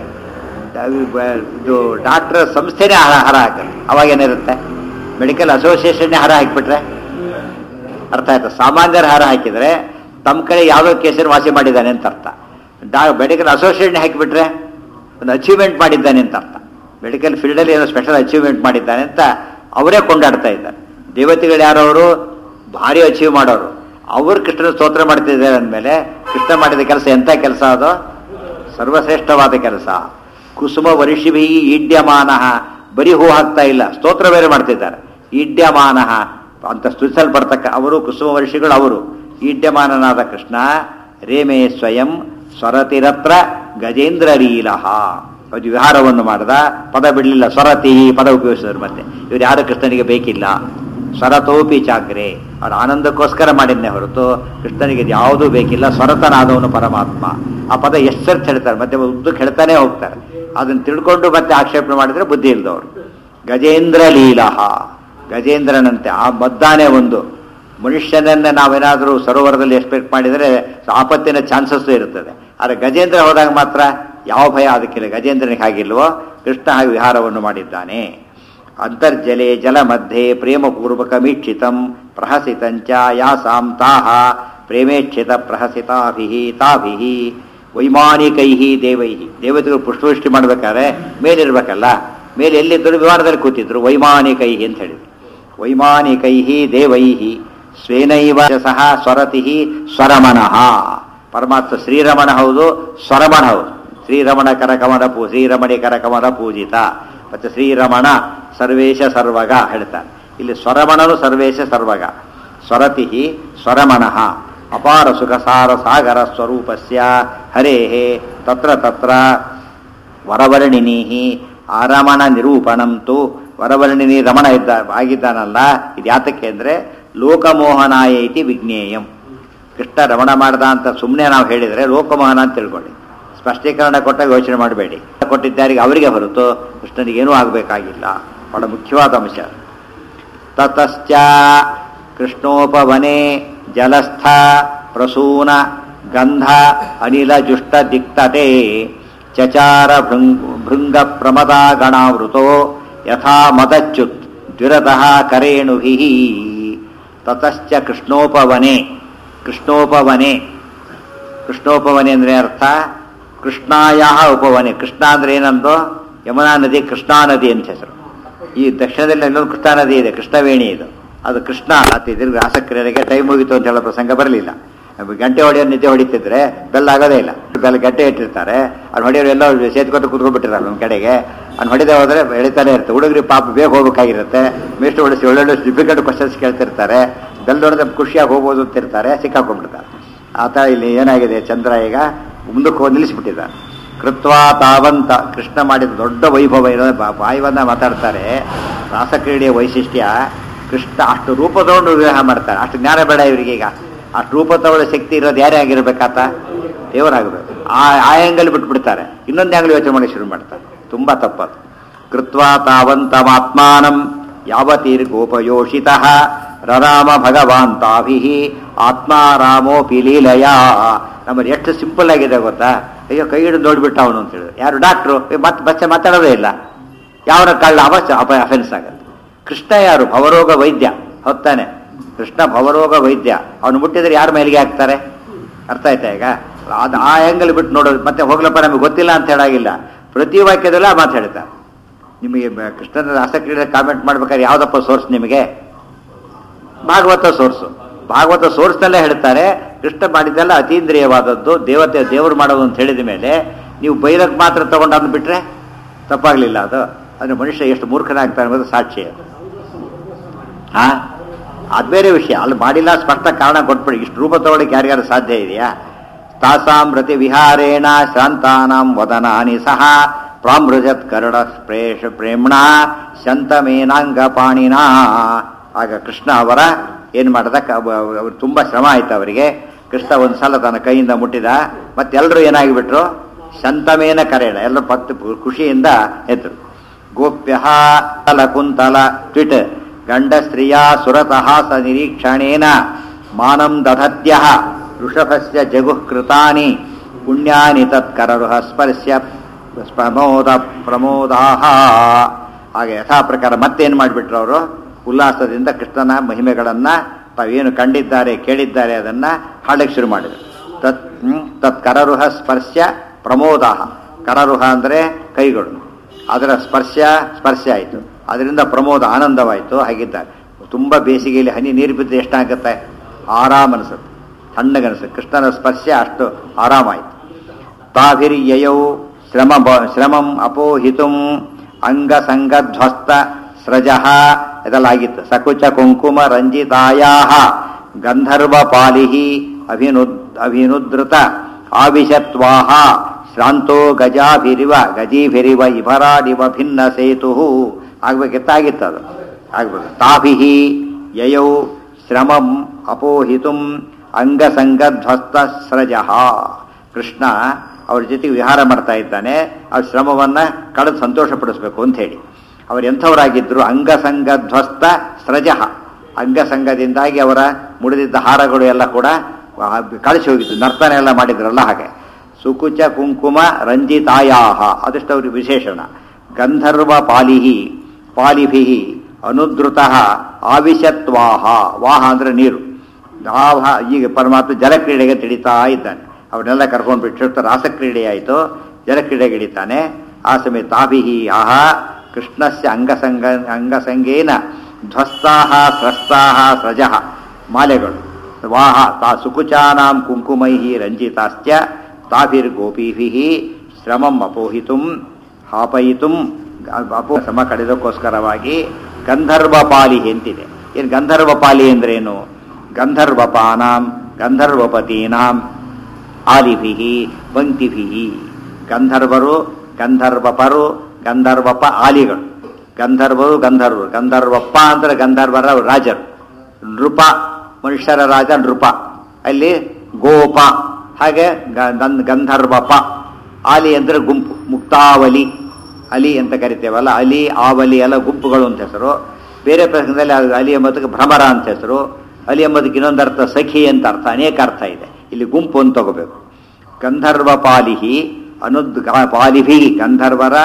ಇದು ಡಾಕ್ಟರ್ ಸಂಸ್ಥೆನೇ ಹಾರ ಹಾರ ಹಾಕಲ್ಲ ಅವಾಗ ಏನಿರುತ್ತೆ ಮೆಡಿಕಲ್ ಅಸೋಸಿಯೇಷನ್ನೇ ಹಾರ ಹಾಕಿಬಿಟ್ರೆ ಅರ್ಥ ಆಯ್ತಾ ಸಾಮಾನ್ಯರ ಹಾರ ಹಾಕಿದರೆ ತಮ್ಮ ಕಡೆ ಯಾವುದೋ ಕೇಸನ್ನು ವಾಸಿ ಮಾಡಿದ್ದಾನೆ ಅಂತ ಅರ್ಥ ಡಾ ಮೆಡಿಕಲ್ ಅಸೋಸಿಯೇಷನ್ ಹಾಕಿಬಿಟ್ರೆ ಒಂದು ಅಚೀವ್ಮೆಂಟ್ ಮಾಡಿದ್ದಾನೆ ಅಂತ ಅರ್ಥ ಮೆಡಿಕಲ್ ಫೀಲ್ಡಲ್ಲಿ ಏನೋ ಸ್ಪೆಷಲ್ ಅಚೀವ್ಮೆಂಟ್ ಮಾಡಿದ್ದಾನೆ ಅಂತ ಅವರೇ ಕೊಂಡಾಡ್ತಾ ಇದ್ದಾರೆ ದೇವತೆಗಳು ಯಾರವರು ಭಾರಿ ಅಚೀವ್ ಮಾಡೋರು ಅವರು ಕೃಷ್ಣನ ಸ್ತೋತ್ರ ಮಾಡ್ತಿದ್ದಾರೆ ಅಂದಮೇಲೆ ಕೃಷ್ಣ ಮಾಡಿದ ಕೆಲಸ ಎಂಥ ಕೆಲಸ ಅದು ಸರ್ವಶ್ರೇಷ್ಠವಾದ ಕೆಲಸ ಕುಸುಮ ವರಿಷಿಭಿ ಈಡ್ಯಮಾನ ಬರೀ ಹೂ ಹಾಕ್ತಾ ಇಲ್ಲ ಸ್ತೋತ್ರ ಬೇರೆ ಮಾಡ್ತಿದ್ದಾರೆ ಈಡ್ಯಮಾನ ಅಂತ ಸ್ತುತಿಸಲ್ಪಡ್ತಕ್ಕ ಅವರು ಕುಸುಮ ವರ್ಷಿಗಳು ಅವರು ಈಡ್ಯಮಾನನಾದ ಕೃಷ್ಣ ರೇಮೇ ಸ್ವಯಂ ಸ್ವರತಿರತ್ರ ಗಜೇಂದ್ರ ಲೀಲಹ ಅದು ವಿಹಾರವನ್ನು ಮಾಡ್ದ ಪದ ಬಿಡಲಿಲ್ಲ ಸ್ವರತಿ ಪದ ಉಪಯೋಗಿಸಿದ್ರು ಮತ್ತೆ ಇವ್ರು ಯಾರು ಕೃಷ್ಣನಿಗೆ ಬೇಕಿಲ್ಲ ಸ್ವರತೋಪಿ ಚಾಗ್ರೆ ಅವ್ರು ಆನಂದಕ್ಕೋಸ್ಕರ ಮಾಡಿದ್ನೇ ಹೊರತು ಕೃಷ್ಣನಿಗೆ ಇದು ಯಾವುದೂ ಬೇಕಿಲ್ಲ ಸ್ವರತನಾದವನು ಪರಮಾತ್ಮ ಆ ಪದ ಎಷ್ಟು ಸರ್ತಿ ಹೇಳ್ತಾರೆ ಮತ್ತೆ ಉದ್ದಕ್ಕೆ ಹೇಳ್ತಾನೆ ಹೋಗ್ತಾರೆ ಅದನ್ನು ತಿಳ್ಕೊಂಡು ಮತ್ತೆ ಆಕ್ಷೇಪಣೆ ಮಾಡಿದ್ರೆ ಬುದ್ಧಿ ಇಲ್ದವರು ಗಜೇಂದ್ರ ಲೀಲಹ ಗಜೇಂದ್ರನಂತೆ ಆ ಮದ್ದಾನೆ ಒಂದು ಮನುಷ್ಯನನ್ನ ನಾವೇನಾದರೂ ಸರೋವರದಲ್ಲಿ ಎಕ್ಸ್ಪೆಕ್ಟ್ ಮಾಡಿದರೆ ಆಪತ್ತಿನ ಚಾನ್ಸಸ್ ಇರುತ್ತದೆ ಆದರೆ ಗಜೇಂದ್ರ ಹೋದಾಗ ಮಾತ್ರ ಯಾವ ಭಯ ಅದಕ್ಕಿಲ್ಲ ಗಜೇಂದ್ರನಿಗೆ ಹಾಗಿಲ್ವೋ ಕೃಷ್ಣ ಹಾಗೆ ವಿಹಾರವನ್ನು ಮಾಡಿದ್ದಾನೆ ಅಂತರ್ಜಲೆ ಜಲ ಮಧ್ಯೆ ಪ್ರೇಮಪೂರ್ವಕ ಮೀಕ್ಷಿತಂ ಪ್ರಹಸಿತಂಚ ಯಾಸಾಂ ತಾಹ ಪ್ರೇಮೇಕ್ಷಿತ ಪ್ರಹಸಿತಾಭಿ ತಾಭಿ ವೈಮಾನಿಕೈ ದೇವೈ ದೇವತೆಗಳು ಪುಷ್ಪವೃಷ್ಟಿ ಮಾಡ್ಬೇಕಾದ್ರೆ ಮೇಲಿರ್ಬೇಕಲ್ಲ ಮೇಲೆ ಎಲ್ಲಿದ್ದರು ವಿಮಾನದಲ್ಲಿ ಕೂತಿದ್ರು ವೈಮಾನಿಕೈ ಅಂತ ಹೇಳಿದ್ರು ವೈಮಾನಿಕೈ ದೇವೈ ಸ್ವೇನೈವ ಸಹ ಸ್ವರತಿ ಸ್ವರಮಣಃ ಪರಮಾತ್ಮ ಶ್ರೀರಮಣ ಹೌದು ಸ್ವರಮಣ ಹೌದು ಶ್ರೀರಮಣ ಕರಕಮಲ ಪೂ ಶ್ರೀರಮಣಿ ಕರಕಮಲ ಪೂಜಿತ ಮತ್ತೆ ಶ್ರೀರಮಣ ಸರ್ವೇಶ ಸರ್ವಗ ಹೇಳ್ತಾನೆ ಇಲ್ಲಿ ಸ್ವರಮಣನು ಸರ್ವೇಶ ಸರ್ವಗ ಸ್ವರತಿ ಸ್ವರಮಣಃ ಅಪಾರ ಸುಖಸಾರ ಸಾಗರ ಸ್ವರೂಪಸ್ಯ ಹರೇ ತತ್ರ ತತ್ರ ವರವರ್ಣಿನಿ ಆರಮಣ ನಿರೂಪಣಂತು ವರವರ್ಣಿನಿ ರಮಣ ಇದ್ದ ಆಗಿದ್ದಾನಲ್ಲ ಇದು ಯಾತಕ್ಕೆ ಅಂದರೆ ಲೋಕಮೋಹನಾಯ ಇತಿ ವಿಜ್ಞೇಯಂ ಕೃಷ್ಣ ರಮಣ ಮಾಡ್ದ ಅಂತ ಸುಮ್ಮನೆ ನಾವು ಹೇಳಿದರೆ ಲೋಕಮೋಹನ ಅಂತ ತಿಳ್ಕೊಳ್ಳಿ ಸ್ಪಷ್ಟೀಕರಣ ಕೊಟ್ಟಾಗ ಯೋಚನೆ ಮಾಡಬೇಡಿ ಕೊಟ್ಟಿದ್ದಾರಿಗೆ ಅವರಿಗೆ ಹೊರತು ಕೃಷ್ಣನಿಗೇನೂ ಆಗಬೇಕಾಗಿಲ್ಲ ಬಹಳ ಮುಖ್ಯವಾದ ಅಂಶ ತತಶ್ಚ ಕೃಷ್ಣೋಪವನೆ ಜಲಸ್ಥ ಪ್ರಸೂನ ಗಂಧ ಅನಿಲ ಜುಷ್ಟ ದಿಕ್ತತೆ ಚಚಾರ ಭೃಂಗ್ ಭೃಂಗ ಪ್ರಮದ ಗಣಾವೃತೋ ಯಥಾ ಮದಚ್ಯುತ್ ದ್ವಿರತಃ ಕರೇಣುಭಿ ತತಶ್ಚ ಕೃಷ್ಣೋಪವನೆ ಕೃಷ್ಣೋಪವನೆ ಕೃಷ್ಣೋಪವನೆ ಅಂದ್ರೆ ಅರ್ಥ ಕೃಷ್ಣಾಯ ಉಪವನೆ ಕೃಷ್ಣ ಅಂದ್ರೆ ಏನಂದು ಯಮುನಾ ನದಿ ಕೃಷ್ಣಾ ನದಿ ಅಂತ ಹೆಸರು ಈ ದಕ್ಷಿಣದಲ್ಲಿ ಎಲ್ಲೊಂದು ಕೃಷ್ಣಾ ನದಿ ಇದೆ ಕೃಷ್ಣವೇಣಿ ಇದು ಅದು ಕೃಷ್ಣ ಅತಿ ದೀರ್ಘ ಆಸಕ್ತಿಯರಿಗೆ ಟೈಮ್ ಮುಗಿತು ಅಂತ ಹೇಳೋ ಪ್ರಸಂಗ ಬರಲಿಲ್ಲ ಗಂಟೆ ಹೊಡೆಯೋ ನಿದ್ದೆ ಹೊಡಿತಿದ್ರೆ ಬೆಲ್ಲ ಆಗೋದೇ ಇಲ್ಲ ಬೆಲ್ಲ ಗಂಟೆ ಇಟ್ಟಿರ್ತಾರೆ ಅವ್ನು ಹೊಡೆಯೋರು ಎಲ್ಲ ಸೇತ್ಕೊಟ್ಟು ಕೂತ್ಕೊಂಡ್ಬಿಟ್ಟಿರ್ತಾರೆ ನಮ್ಮ ಕಡೆಗೆ ಅವ್ನು ಹೊಡೆದೇ ಹೋದ್ರೆ ಎಳಿತಾನೆ ಇರುತ್ತೆ ಹುಡುಗರು ಪಾಪ ಬೇಗ ಹೋಗ್ಬೇಕಾಗಿರುತ್ತೆ ಮೇಷ್ಟು ಹೊಡಿಸಿ ಒಳ್ಳೊಳ್ಳೆ ಡಿಫಿಕಲ್ಟ್ ಕ್ವಶನ್ಸ್ ಕೇಳ್ತಿರ್ತಾರೆ ಬೆಲ್ಲ ಹೊಡೆದ ಖುಷಿಯಾಗಿ ಹೋಗ್ಬೋದು ಅಂತಿರ್ತಾರೆ ಸಿಕ್ಕಾಕೊಂಡ್ಬಿಡ್ತಾರೆ ಆತ ಇಲ್ಲಿ ಏನಾಗಿದೆ ಚಂದ್ರ ಈಗ ಮುಂದಕ್ಕೆ ಹೋಗಿ ನಿಲ್ಲಿಸ್ಬಿಟ್ಟಿದ್ದಾನೆ ಕೃತ್ವಾ ತಾವಂತ ಕೃಷ್ಣ ಮಾಡಿದ ದೊಡ್ಡ ವೈಭವ ಇರೋದು ಬಾಯಿವನ್ನ ಮಾತಾಡ್ತಾರೆ ರಾಸಕ್ರೀಡೆಯ ವೈಶಿಷ್ಟ್ಯ ಕೃಷ್ಣ ಅಷ್ಟು ರೂಪ ತಗೊಂಡು ವಿವಾಹ ಮಾಡ್ತಾರೆ ಅಷ್ಟು ಜ್ಞಾನ ಬೇಡ ಇವರಿಗೆ ಈಗ ಅಷ್ಟು ರೂಪ ತಗೊಳ್ಳೋ ಶಕ್ತಿ ಇರೋದು ಯಾರೇ ಆಗಿರ್ಬೇಕಾತ ದೇವರಾಗಬೇಕು ಆ ಆ ಆ್ಯಂಗಲ್ ಬಿಟ್ಬಿಡ್ತಾರೆ ಇನ್ನೊಂದು ಆ್ಯಂಗಲ್ ಯೋಚನೆ ಮಾಡಿ ಶುರು ಮಾಡ್ತಾರೆ ತುಂಬ ತಪ್ಪದು ಕೃತ್ವಾ ತಾವಂತಮಾತ್ಮಾನಂ ಯಾವತೀರ್ಗೋಪಯೋಷಿತ ರರಾಮ ಭಗವಾನ್ ತಾಭಿ ಆತ್ಮಾರಾಮೋಪಿ ಲೀಲಯ ನಮ್ಮಲ್ಲಿ ಎಷ್ಟು ಸಿಂಪಲ್ ಆಗಿದೆ ಗೊತ್ತಾ ಅಯ್ಯೋ ಕೈ ಹಿಡಿದು ನೋಡ್ಬಿಟ್ಟ ಅವನು ಅಂತ ಹೇಳಿದ್ರು ಯಾರು ಡಾಕ್ಟ್ರು ಮತ್ತೆ ಬಚ್ಚ ಮಾತಾಡೋದೇ ಇಲ್ಲ ಯಾವನ ಕಳ್ಳ ಅವಶ್ಯ ಅಪ ಅಫೆನ್ಸ್ ಆಗುತ್ತೆ ಕೃಷ್ಣ ಯಾರು ಭವರೋಗ ವೈದ್ಯ ಹೊತ್ತಾನೆ ಕೃಷ್ಣ ಭವರೋಗ ವೈದ್ಯ ಅವನು ಮುಟ್ಟಿದ್ರೆ ಯಾರ ಮೇಲಿಗೆ ಹಾಕ್ತಾರೆ ಅರ್ಥ ಆಯ್ತಾ ಈಗ ಅದು ಆ ಆ್ಯಂಗಲ್ ಬಿಟ್ಟು ನೋಡೋದು ಮತ್ತೆ ಹೋಗ್ಲಪ್ಪ ನಮಗೆ ಗೊತ್ತಿಲ್ಲ ಅಂತ ಹೇಳಾಗಿಲ್ಲ ಪ್ರತಿ ವಾಕ್ಯದಲ್ಲ ಮಾತು ಹೇಳ್ತಾರೆ ನಿಮಗೆ ಬ- ಕೃಷ್ಣನ ಆಸಕ್ತಿ ಕಾಮೆಂಟ್ ಮಾಡ್ಬೇಕಾದ್ರೆ ಯಾವ್ದಪ್ಪ ಸೋರ್ಸ್ ನಿಮಗೆ ಭಾಗವತ ಸೋರ್ಸು ಭಾಗವತ ಸೋರ್ಸ್ನಲ್ಲೇ ಹೇಳ್ತಾರೆ ಕೃಷ್ಣ ಮಾಡಿದ್ದೆಲ್ಲ ಅತೀಂದ್ರಿಯವಾದದ್ದು ದೇವತೆ ದೇವರು ಮಾಡೋದು ಅಂತ ಹೇಳಿದ ಮೇಲೆ ನೀವು ಬೈರಕ್ಕೆ ಮಾತ್ರ ತಗೊಂಡು ಅದನ್ನ ಬಿಟ್ರೆ ತಪ್ಪಾಗ್ಲಿಲ್ಲ ಅದು ಅಂದ್ರೆ ಮನುಷ್ಯ ಎಷ್ಟು ಮೂರ್ಖನಾಗ್ತಾನೆ ಅನ್ನೋದು ಸಾಕ್ಷಿ ಅದು ಹಾ ಅದು ಬೇರೆ ವಿಷಯ ಅಲ್ಲಿ ಮಾಡಿಲ್ಲ ಸ್ಪಷ್ಟ ಕಾರಣ ಕೊಟ್ಬಿಡಿ ಇಷ್ಟು ರೂಪ ತಗೊಳ್ಳಕ್ಕೆ ಯಾರಿಗಾರು ಸಾಧ್ಯ ಇದೆಯಾ ತಾಸಾಂ ಪ್ರತಿ ವಿಹಾರೇಣ ಶಾಂತಾನಾಂ ವದನಾನಿ ಸಹ ಪ್ರಾಮೃಜತ್ ಕರಡ ಪ್ರೇಷ ಪ್ರೇಮ್ಣ ಶಂತಮೇನಾಂಗ ಪಾಣಿನ ಆಗ ಕೃಷ್ಣ ಅವರ ಏನು ಮಾಡ್ದ ಕ- ಅವ- ಅವ್ರು ತುಂಬ ಶ್ರಮ ಆಯ್ತು ಅವರಿಗೆ ಕೃಷ್ಣ ಒಂದು ಸಲ ತನ್ನ ಕೈಯಿಂದ ಮುಟ್ಟಿದ ಮತ್ತೆಲ್ಲರೂ ಏನಾಗಿಬಿಟ್ರು ಶಂತಮೇನ ಕರೇಣ ಎಲ್ಲರೂ ಪತ್ತು ಖುಷಿಯಿಂದ ಎದ್ರು ಗೋಪ್ಯ ಕುಂತಲ ಟ್ವಿಟ್ ಗಂಡ ಸ್ತ್ರೀಯ ಸುರತಃ ಸ ನಿರೀಕ್ಷಣೇನ ಮಾನಂ ದಧತ್ಯ ಋಷಭಸ್ಯ ಜಗುಃ ಕೃತಾನಿ ಪುಣ್ಯಾನಿ ತತ್ಕರರುಹ ಸ್ಪರ್ಶ್ಯ ಪ್ರಮೋದ ಪ್ರಮೋದಾಹ ಹಾಗೆ ಯಥಾ ಪ್ರಕಾರ ಮತ್ತೇನು ಮಾಡಿಬಿಟ್ರು ಅವರು ಉಲ್ಲಾಸದಿಂದ ಕೃಷ್ಣನ ಮಹಿಮೆಗಳನ್ನ ತಾವೇನು ಕಂಡಿದ್ದಾರೆ ಕೇಳಿದ್ದಾರೆ ಅದನ್ನ ಹಾಡಕ್ಕೆ ಶುರು ಮಾಡಿದರು ತತ್ ಹ್ಮ್, ತತ್ ಕರರುಹ ಸ್ಪರ್ಶ್ಯ ಪ್ರಮೋದಾಹ ಕರರುಹ ಅಂದರೆ ಕೈಗಳು ಅದರ ಸ್ಪರ್ಶ ಸ್ಪರ್ಶ ಆಯಿತು ಅದರಿಂದ ಪ್ರಮೋದ ಆನಂದವಾಯಿತು ಹಾಗಿದ್ದಾರೆ ತುಂಬ ಬೇಸಿಗೆಯಲ್ಲಿ ಹನಿ ನೀರು ಬಿದ್ದು ಎಷ್ಟಾಗುತ್ತೆ ಆರಾಮ ಅನಿಸುತ್ತೆ ತಣ್ಣಗನಿಸುತ್ತೆ ಕೃಷ್ಣನ ಸ್ಪರ್ಶ ಅಷ್ಟು ಆರಾಮಾಯಿತು ತಾಭಿರ್ಯಯೌ ಶ್ರಮ ಬ- ಶ್ರಮಂ ಅಪೋಹಿತುಂ ಅಂಗಸಂಗಧ್ವಸ್ತ ಸ್ರಜಃ ಇದೆಲ್ಲ ಆಗಿತ್ತು ಸಕುಚ ಕುಂಕುಮ ರಂಜಿತಾಯಾ ಗಂಧರ್ವ ಪಾಲಿಹಿ ಅಭಿನು ಅಭಿನುದ್ರತ ಆವಿಶತ್ವಾಹ ಶ್ರಾಂತೋ ಗಜಾಭಿರಿವ ಗಜೀಭಿರಿವ ಇಭರಾಡಿವ ಭಿನ್ನ ಸೇತು ಆಗ್ಬೇಕಿತ್ತಾಗಿತ್ತು ಅದು ಆಗ್ಬೇಕು ತಾಭಿಹಿ ಯಯೌ ಶ್ರಮಂ ಅಪೋಹಿತುಂ ಅಂಗಸಂಗಧ್ವಸ್ತ ಸ್ರಜಃ ಕೃಷ್ಣ ಅವ್ರ ಜೊತೆಗೆ ವಿಹಾರ ಮಾಡ್ತಾ ಇದ್ದಾನೆ ಅವ್ರ ಶ್ರಮವನ್ನ ಕಳೆದು ಸಂತೋಷ ಪಡಿಸ್ಬೇಕು ಅಂತ ಹೇಳಿ ಅವ್ರು ಎಂಥವರಾಗಿದ್ರು ಅಂಗಸಂಗಧ್ವಸ್ತ ಸ್ರಜಃ ಅಂಗಸಂಗದಿಂದಾಗಿ ಅವರ ಮುಡಿದಿದ್ದ ಹಾರಗಳು ಎಲ್ಲ ಕೂಡ ಕಳಿಸಿ ಹೋಗಿದ್ದು ನರ್ತನ ಎಲ್ಲ ಮಾಡಿದ್ರಲ್ಲ ಹಾಗೆ ಸುಕುಚ ಕುಂಕುಮ ರಂಜಿತಾಯಾಹ ಅದಷ್ಟು ಅವ್ರಿಗೆ ವಿಶೇಷಣ ಗಂಧರ್ವ ಪಾಲಿಹಿ ಪಾಲಿಭಿ ಅನುದ್ರುತ ಆವಿಶತ್ವಾಹ ವಾಹ ಅಂದ್ರೆ ನೀರು ಆಹ ಈಗ ಪರಮಾತ್ಮ ಜಲಕ್ರೀಡೆಗೆ ತಿಳಿತಾ ಇದ್ದಾನೆ ಅವನ್ನೆಲ್ಲ ಕರ್ಕೊಂಡು ಬಿಟ್ಟು ರಾಸಕ್ರೀಡೆ ಆಯಿತು ಜಲಕ್ರೀಡೆಗೆ ಇಳಿತಾನೆ ಆ ಸಮಯ ತಾಭಿಹಿ ಆಹ ಕೃಷ್ಣಸ್ಯ ಅಂಗಸಂಗ ಅಂಗಸಂಗೇನ ಧ್ವಸ್ತಾಹ ಸ್ರಸ್ತಾಹ ಸ್ರಜಃ ಮಾಲೆಗಳು ವಾಹ ತಾ ಸುಕುಚಾನಾಂ ಕುಂಕುಮೈ ರಂಜಿತಾಸ್ತ್ಯ ತಾಭಿರ್ಗೋಪೀಭಿ ಶ್ರಮಂ ಅಪೋಹಿತುಂ ಹಾಪಯಿತುಂ ಅಪೋ ಶ್ರಮ ಕಡಿದಕ್ಕೋಸ್ಕರವಾಗಿ ಗಂಧರ್ವ ಪಾಲಿ ಎಂತಿದೆ ಏನು ಗಂಧರ್ವ ಪಾಲಿ ಅಂದ್ರೇನು ಗಂಧರ್ವಪಾನಾಂ ಗಂಧರ್ವಪತೀನಾಂ ಆಲಿಭಿ ಪಂಕ್ತಿಭಿ ಗಂಧರ್ವರು ಗಂಧರ್ವಪರು ಗಂಧರ್ವಪ ಆಲಿಗಳು ಗಂಧರ್ವರು ಗಂಧರ್ವರು ಗಂಧರ್ವಪ್ಪ ಅಂದ್ರೆ ಗಂಧರ್ವರ ರಾಜರು ನೃಪ ಮನುಷ್ಯರ ರಾಜ ನೃಪ ಅಲ್ಲಿ ಗೋಪ ಹಾಗೆ ಗಂಧರ್ವಪ ಆಲಿ ಅಂದ್ರೆ ಗುಂಪು ಮುಕ್ತಾವಲಿ ಅಲಿ ಅಂತ ಕರಿತೇವಲ್ಲ ಅಲಿ ಆವಲಿ ಎಲ್ಲ ಗುಂಪುಗಳು ಅಂತ ಹೆಸರು ಬೇರೆ ಪ್ರಸಂಗದಲ್ಲಿ ಅಲಿ ಎಂಬುದಕ್ಕೆ ಭ್ರಮರ ಅಂತ ಹೆಸರು ಅಲಿ ಎಂಬುದಕ್ಕೆ ಇನ್ನೊಂದು ಅರ್ಥ ಸಖಿ ಅಂತ ಅರ್ಥ ಅನೇಕ ಅರ್ಥ ಇದೆ ಇಲ್ಲಿ ಗುಂಪು ಅಂತ ತಗೋಬೇಕು ಗಂಧರ್ವ ಪಾಲಿಹಿ ಅನುದ್ ಪಾಲಿಭಿ ಗಂಧರ್ವರ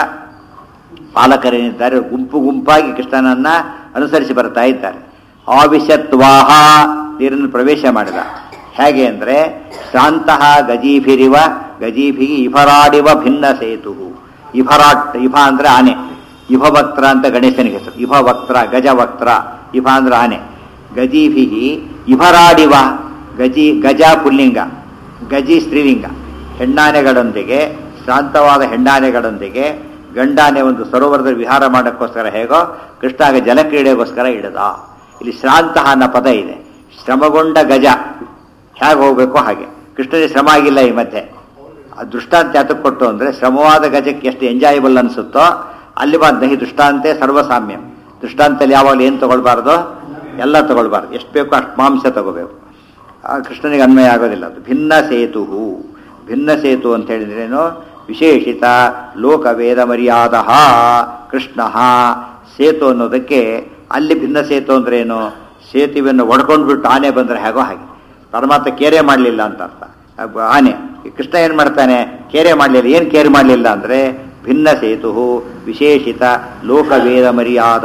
ಪಾಲಕರೇನಿದ್ದಾರೆ ಗುಂಪು ಗುಂಪಾಗಿ ಕೃಷ್ಣನನ್ನ ಅನುಸರಿಸಿ ಬರ್ತಾ ಇದ್ದಾರೆ ಆವಿಶತ್ವಾಹ ನೀರನ್ನು ಪ್ರವೇಶ ಮಾಡಿದ ಹೇಗೆ ಅಂದ್ರೆ ಶಾಂತಹ ಗಜೀಭಿರಿವ ಗಜೀಭಿ ಇಫರಾಡಿವ ಭಿನ್ನ ಸೇತು ಇಫರಾಟ್ ಇಫ ಅಂದ್ರೆ ಆನೆ ಇಭವಕ್ತ್ರ ಅಂತ ಗಣೇಶನಿಗೆ ಹೆಸರು ಇಭವಕ್ತ್ರ ಗಜವಕ್ತ್ರ ಇಫ ಅಂದ್ರೆ ಆನೆ ಗಜೀಭಿ ಇಭರಾಡಿವ ಗಜಿ ಗಜ ಪುಲ್ಲಿಂಗ ಗಜಿ ಸ್ತ್ರೀಲಿಂಗ ಹೆಣ್ಣಾನೆಗಳೊಂದಿಗೆ ಶಾಂತವಾದ ಹೆಣ್ಣಾನೆಗಳೊಂದಿಗೆ ಗಂಡಾನೆ ಒಂದು ಸರೋವರದಲ್ಲಿ ವಿಹಾರ ಮಾಡೋಕ್ಕೋಸ್ಕರ ಹೇಗೋ ಕೃಷ್ಣಾಗ ಜಲಕ್ರೀಡೆಗೋಸ್ಕರ ಇಡದ ಇಲ್ಲಿ ಶ್ರಾಂತ ಅನ್ನೋ ಪದ ಇದೆ ಶ್ರಮಗೊಂಡ ಗಜ ಹೇಗೆ ಹೋಗ್ಬೇಕು ಹಾಗೆ ಕೃಷ್ಣನಿಗೆ ಶ್ರಮ ಆಗಿಲ್ಲ ಈ ಮಧ್ಯೆ ಆ ದೃಷ್ಟಾಂತ ಯಾತಕ್ಕೆ ಕೊಟ್ಟು ಅಂದ್ರೆ ಶ್ರಮವಾದ ಗಜಕ್ಕೆ ಎಷ್ಟು ಎಂಜಾಯಬಲ್ ಅನಿಸುತ್ತೋ ಅಲ್ಲಿ ಬಂದ ಈ ದೃಷ್ಟಾಂತೆ ಸರ್ವಸಾಮ್ಯಂ ದೃಷ್ಟಾಂತಲ್ಲಿ ಯಾವಾಗಲೂ ಏನು ತಗೊಳ್ಬಾರ್ದು ಎಲ್ಲ ತಗೊಳ್ಬಾರ್ದು ಎಷ್ಟು ಬೇಕೋ ಅಷ್ಟು ಮಾಂಸ ತಗೋಬೇಕು ಆ ಕೃಷ್ಣನಿಗೆ ಅನ್ವಯ ಆಗೋದಿಲ್ಲ ಅದು ಭಿನ್ನ ಸೇತು ಭಿನ್ನ ಸೇತು ಅಂತ ಹೇಳಿದ್ರೇನು ವಿಶೇಷಿತ ಲೋಕವೇದ ಮರ್ಯಾದ ಕೃಷ್ಣ ಸೇತು ಅನ್ನೋದಕ್ಕೆ ಅಲ್ಲಿ ಭಿನ್ನ ಸೇತು ಅಂದ್ರೆ ಏನು ಸೇತುವೆಯನ್ನು ಒಡ್ಕೊಂಡ್ಬಿಟ್ಟು ಆನೆ ಬಂದ್ರೆ ಹೇಗೋ ಹಾಗೆ ಪರಮಾತ್ಮ ಕೇರೆ ಮಾಡಲಿಲ್ಲ ಅಂತ ಅರ್ಥ ಆನೆ ಕೃಷ್ಣ ಏನ್ ಮಾಡ್ತಾನೆ ಕೇರೆ ಮಾಡಲಿಲ್ಲ ಏನ್ ಕೇರ್ ಮಾಡಲಿಲ್ಲ ಅಂದ್ರೆ ಭಿನ್ನ ಸೇತು ವಿಶೇಷಿತ ಲೋಕವೇದ ಮರ್ಯಾದ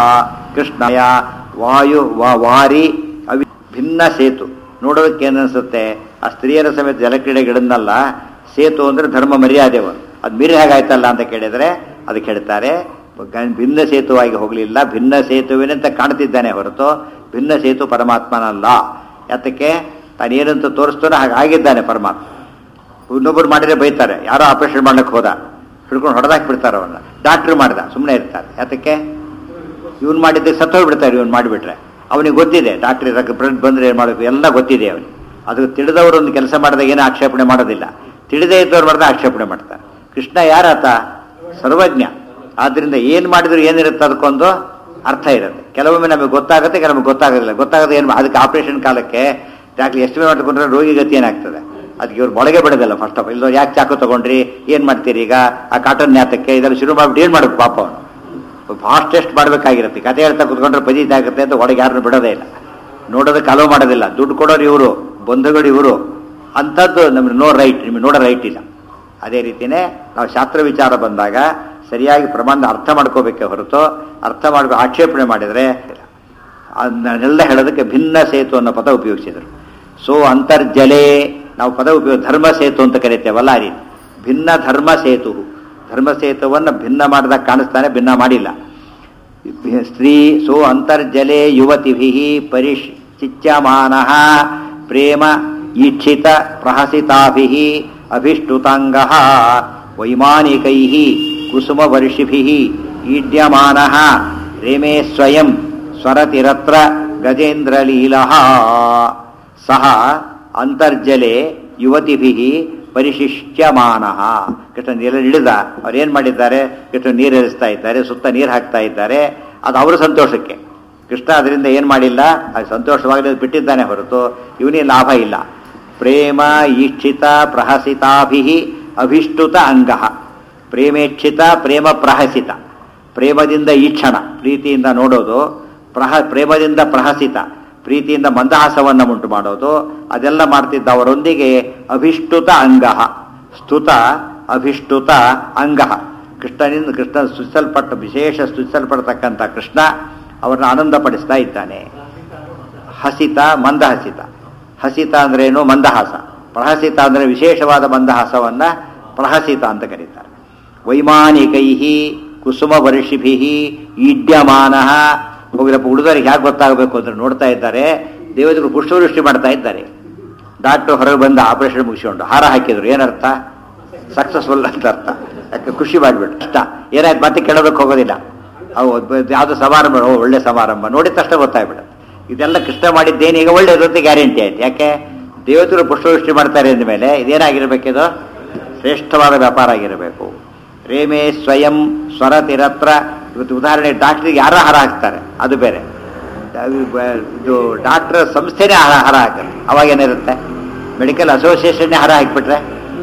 ಕೃಷ್ಣಯ ವಾಯು ವಾರಿ ಅವಿ ಭಿನ್ನ ಸೇತು ನೋಡೋದಕ್ಕೆ ಏನನ್ಸುತ್ತೆ ಆ ಸ್ತ್ರೀಯರ ಸಮೇತ ಜಲಕ್ರೀಡೆಗಿಡನ್ನಲ್ಲ ಸೇತು ಅಂದ್ರೆ ಧರ್ಮ ಮರ್ಯಾದೆವರು ಅದು ಮೀರಿ ಹೇಗಾಯ್ತಲ್ಲ ಅಂತ ಕೇಳಿದ್ರೆ ಅದಕ್ಕೆ ಹೇಳ್ತಾರೆ ಭಿನ್ನ ಸೇತುವಾಗಿ ಹೋಗಲಿಲ್ಲ ಭಿನ್ನ ಸೇತುವಿನಂತ ಕಾಣ್ತಿದ್ದಾನೆ ಹೊರತು ಭಿನ್ನ ಸೇತು ಪರಮಾತ್ಮನಲ್ಲ ಯಾತಕ್ಕೆ ತಾನೇನಂತ ತೋರಿಸ್ತಾನೆ ಹಾಗೆ ಆಗಿದ್ದಾನೆ ಪರಮಾತ್ಮ ಇನ್ನೊಬ್ಬರು ಮಾಡಿದ್ರೆ ಬೈತಾರೆ ಯಾರೋ ಆಪರೇಷನ್ ಮಾಡ್ಲಿಕ್ಕೆ ಹೋದ ಹಿಡ್ಕೊಂಡು ಹೊಡೆದಾಕಿ ಬಿಡ್ತಾರೆ ಅವನ್ನ ಡಾಕ್ಟ್ರು ಮಾಡ್ದ ಸುಮ್ಮನೆ ಇರ್ತಾರೆ ಯಾತಕ್ಕೆ ಇವನು ಮಾಡಿದ್ದೆ ಸತ್ತೋಗ್ಬಿಡ್ತಾರೆ ಇವನು ಮಾಡಿಬಿಟ್ರೆ ಅವನಿಗೆ ಗೊತ್ತಿದೆ ಡಾಕ್ಟ್ರ್ ಇದಕ್ಕೆ ಬ್ಲಡ್ ಬಂದ್ರೆ ಏನು ಮಾಡಬೇಕು ಎಲ್ಲ ಗೊತ್ತಿದೆ ಅವನಿಗೆ ಅದು ತಿಳಿದವರು ಒಂದು ಕೆಲಸ ಮಾಡಿದಾಗ ಏನೂ ಆಕ್ಷೇಪಣೆ ಮಾಡೋದಿಲ್ಲ ತಿಳಿದೇ ಇದ್ದವ್ರು ಮಾಡಿದ್ರೆ ಆಕ್ಷೇಪಣೆ ಮಾಡ್ತಾರೆ ಕೃಷ್ಣ ಯಾರಾತ ಸರ್ವಜ್ಞ ಆದ್ರಿಂದ ಏನು ಮಾಡಿದ್ರು ಏನಿರುತ್ತೆ ಅದಕ್ಕೊಂದು ಅರ್ಥ ಇರುತ್ತೆ ಕೆಲವೊಮ್ಮೆ ನಮಗೆ ಗೊತ್ತಾಗುತ್ತೆ ಕೆಲವೊಮ್ಮೆ ಗೊತ್ತಾಗೋದಿಲ್ಲ ಗೊತ್ತಾಗದೆ ಏನು ಅದಕ್ಕೆ ಆಪರೇಷನ್ ಕಾಲಕ್ಕೆ ಡಾಕ್ಟ್ರ್ ಎಸ್ಟಿಮೇಟ್ ಮಾಡ್ಕೊಂಡ್ರೆ ರೋಗಿ ಗತಿ ಏನಾಗ್ತದೆ ಅದಕ್ಕೆ ಇವ್ರು ಒಳಗೆ ಬಿಡೋದಿಲ್ಲ ಫಸ್ಟ್ ಆಫ್ ಇಲ್ಲ ಯಾಕೆ ಚಾಕು ತಗೊಂಡ್ರಿ ಏನು ಮಾಡ್ತೀರಿ ಈಗ ಆ ಕಾಟನ್ ನ್ಯಾತಕ್ಕೆ ಇದೆಲ್ಲ ಶುರು ಮಾಡ್ಬಿಟ್ಟು ಏನು ಮಾಡಬೇಕು ಪಾಪ ಅವನು ಫಾಸ್ಟೆಸ್ಟ್ ಮಾಡಬೇಕಾಗಿರುತ್ತೆ ಕತೆ ಹೇಳ್ತಾ ಕುತ್ಕೊಂಡ್ರೆ ಪದೀತ ಆಗುತ್ತೆ ಅಂತ ಒಳಗೆ ಯಾರನ್ನು ಬಿಡೋದೇ ಇಲ್ಲ ನೋಡೋದಕ್ಕೆ ಅಲೋ ಮಾಡೋದಿಲ್ಲ ದುಡ್ಡು ಕೊಡೋರು ಇವರು ಬಂಧುಗಳು ಇವರು ಅಂಥದ್ದು ನಮ್ಗೆ ನೋ ರೈಟ್ ನಿಮಗೆ ನೋಡೋ ರೈಟ್ ಇಲ್ಲ ಅದೇ ರೀತಿಯೇ ನಾವು ಶಾಸ್ತ್ರ ವಿಚಾರ ಬಂದಾಗ ಸರಿಯಾಗಿ ಪ್ರಮಾಣದ ಅರ್ಥ ಮಾಡ್ಕೋಬೇಕೆ ಹೊರತು ಅರ್ಥ ಮಾಡ್ಕೊ ಆಕ್ಷೇಪಣೆ ಮಾಡಿದರೆ ಅದನ್ನೆಲ್ಲ ಹೇಳೋದಕ್ಕೆ ಭಿನ್ನ ಸೇತು ಅನ್ನೋ ಪದ ಉಪಯೋಗಿಸಿದರು ಸೊ ಅಂತರ್ಜಲೆ ನಾವು ಪದ ಉಪಯೋಗ ಧರ್ಮ ಸೇತು ಅಂತ ಕರಿತೇವಲ್ಲ ಆ ರೀತಿ ಭಿನ್ನ ಧರ್ಮ ಸೇತು ಧರ್ಮ ಸೇತುವನ್ನು ಭಿನ್ನ ಮಾಡಿದಾಗ ಕಾಣಿಸ್ತಾನೆ ಭಿನ್ನ ಮಾಡಿಲ್ಲ ಸ್ತ್ರೀ ಸೋ ಅಂತರ್ಜಲೆ ಯುವತಿಭಿ ಪರಿಶಿಚ್ಯಮಾನ ಪ್ರೇಮ ಈಕ್ಷಿತ ಪ್ರಹಸಿತಾಭಿ ಅಭಿಷ್ಟುತಾಂಗ ವೈಮಾನಿಕೈ ಕುಸುಮವರ್ಷಿಭಿ ಈಡ್ಯಮಾನ ರೇಮೇ ಸ್ವಯಂ ಸ್ವರತಿರತ್ರ ಗಜೇಂದ್ರಲೀಲ ಸಹ ಅಂತರ್ಜಲೆ ಯುವತಿಭಿ ಪರಿಶಿಷ್ಯಮಾನ ಕೃಷ್ಣ ನೀರಲ್ಲಿ ಇಳಿದ ಅವ್ರು ಏನು ಮಾಡಿದ್ದಾರೆ ಕೃಷ್ಣ ನೀರು ಹರಿಸ್ತಾ ಇದ್ದಾರೆ ಸುತ್ತ ನೀರು ಹಾಕ್ತಾ ಇದ್ದಾರೆ ಅದು ಅವರ ಸಂತೋಷಕ್ಕೆ ಕೃಷ್ಣ ಅದರಿಂದ ಏನು ಮಾಡಿಲ್ಲ ಅದು ಸಂತೋಷವಾಗಲಿ ಬಿಟ್ಟಿದ್ದಾನೆ ಹೊರತು ಇವನಿಗೆ ಲಾಭ ಇಲ್ಲ ಪ್ರೇಮ ಈಕ್ಷಿತ ಪ್ರಹಸಿತಾಭಿ ಅಭಿಷ್ಟುತ ಅಂಗ ಪ್ರೇಮೇಕ್ಷಿತ ಪ್ರೇಮ ಪ್ರಹಸಿತ ಪ್ರೇಮದಿಂದ ಈಕ್ಷಣ ಪ್ರೀತಿಯಿಂದ ನೋಡೋದು ಪ್ರಹ ಪ್ರೇಮದಿಂದ ಪ್ರಹಸಿತ ಪ್ರೀತಿಯಿಂದ ಮಂದಹಾಸವನ್ನು ಉಂಟು ಮಾಡೋದು ಅದೆಲ್ಲ ಮಾಡ್ತಿದ್ದ ಅವರೊಂದಿಗೆ ಅಭಿಷ್ಟುತ ಅಂಗ ಸ್ತುತ ಅಭಿಷ್ಟುತ ಅಂಗ ಕೃಷ್ಣನಿಂದ ಕೃಷ್ಣ ಸ್ತುತಿಸಲ್ಪಟ್ಟ ವಿಶೇಷ ಸ್ತುತಿಸಲ್ಪಡ್ತಕ್ಕಂಥ ಕೃಷ್ಣ ಅವರನ್ನು ಆನಂದಪಡಿಸ್ತಾ ಇದ್ದಾನೆ ಹಸಿತ ಮಂದಹಸಿತ ಹಸಿತ ಅಂದ್ರೇನು ಮಂದಹಾಸ ಪ್ರಹಸಿತ ಅಂದರೆ ವಿಶೇಷವಾದ ಮಂದಹಾಸವನ್ನ ಪ್ರಹಸಿತ ಅಂತ ಕರೀತಾರೆ ವೈಮಾನಿಕೈ ಕುಸುಮ ವರ್ಷಿಭಿ ಈಡ್ಯಮಾನ ಹೋಗಿರಪ್ಪ ಉಳಿದವರಿಗೆ ಯಾಕೆ ಗೊತ್ತಾಗಬೇಕು ಅಂತ ನೋಡ್ತಾ ಇದ್ದಾರೆ ದೇವತೆಗಳು ಪುಷ್ಪವೃಷ್ಟಿ ಮಾಡ್ತಾ ಇದ್ದಾರೆ ಡಾಕ್ಟರ್ ಹೊರಗೆ ಬಂದ ಆಪರೇಷನ್ ಮುಗಿಸ್ಕೊಂಡು ಹಾರ ಹಾಕಿದ್ರು ಏನರ್ಥ ಸಕ್ಸಸ್ಫುಲ್ ಅಂತ ಅರ್ಥ ಯಾಕೆ ಖುಷಿ ಮಾಡಿಬಿಟ್ಟು ಇಷ್ಟ ಏನಾಯ್ತು ಮತ್ತೆ ಕೇಳೋದಕ್ಕೆ ಹೋಗೋದಿಲ್ಲ ಅವು ಯಾವುದು ಸಮಾರಂಭ ಓ, ಒಳ್ಳೆ ಸಮಾರಂಭ ನೋಡಿದ ತಕ್ಷಣ ಗೊತ್ತಾಗ್ಬಿಡುತ್ತೆ ಇದೆಲ್ಲ ಕೃಷ್ಣ ಮಾಡಿದ್ದೇನು ಈಗ ಒಳ್ಳೇದು ಅಂತ ಗ್ಯಾರಂಟಿ ಆಯ್ತು ಯಾಕೆ ದೇವತೆಗಳು ಪುಷ್ಪವೃಷ್ಟಿ ಮಾಡ್ತಾರೆ ಅಂದಮೇಲೆ ಇದೇನಾಗಿರ್ಬೇಕಿದು ಶ್ರೇಷ್ಠವಾದ ವ್ಯಾಪಾರ ಆಗಿರಬೇಕು ರೇಮೇ ಸ್ವಯಂ ಸ್ವರತಿರತ್ರ ಇವತ್ತು ಉದಾಹರಣೆ ಡಾಕ್ಟ್ರಿಗೆ ಯಾರ ಹಾರ ಹಾಕ್ತಾರೆ ಅದು ಬೇರೆ ಇದು ಡಾಕ್ಟರ್ ಸಂಸ್ಥೆನೇ ಹಾರ ಹಾರ ಹಾಕಲ್ಲ ಅವಾಗ ಏನಿರುತ್ತೆ ಮೆಡಿಕಲ್ ಅಸೋಸಿಯೇಷನ್ನೇ ಹಾರ ಹಾಕಿಬಿಟ್ರೆ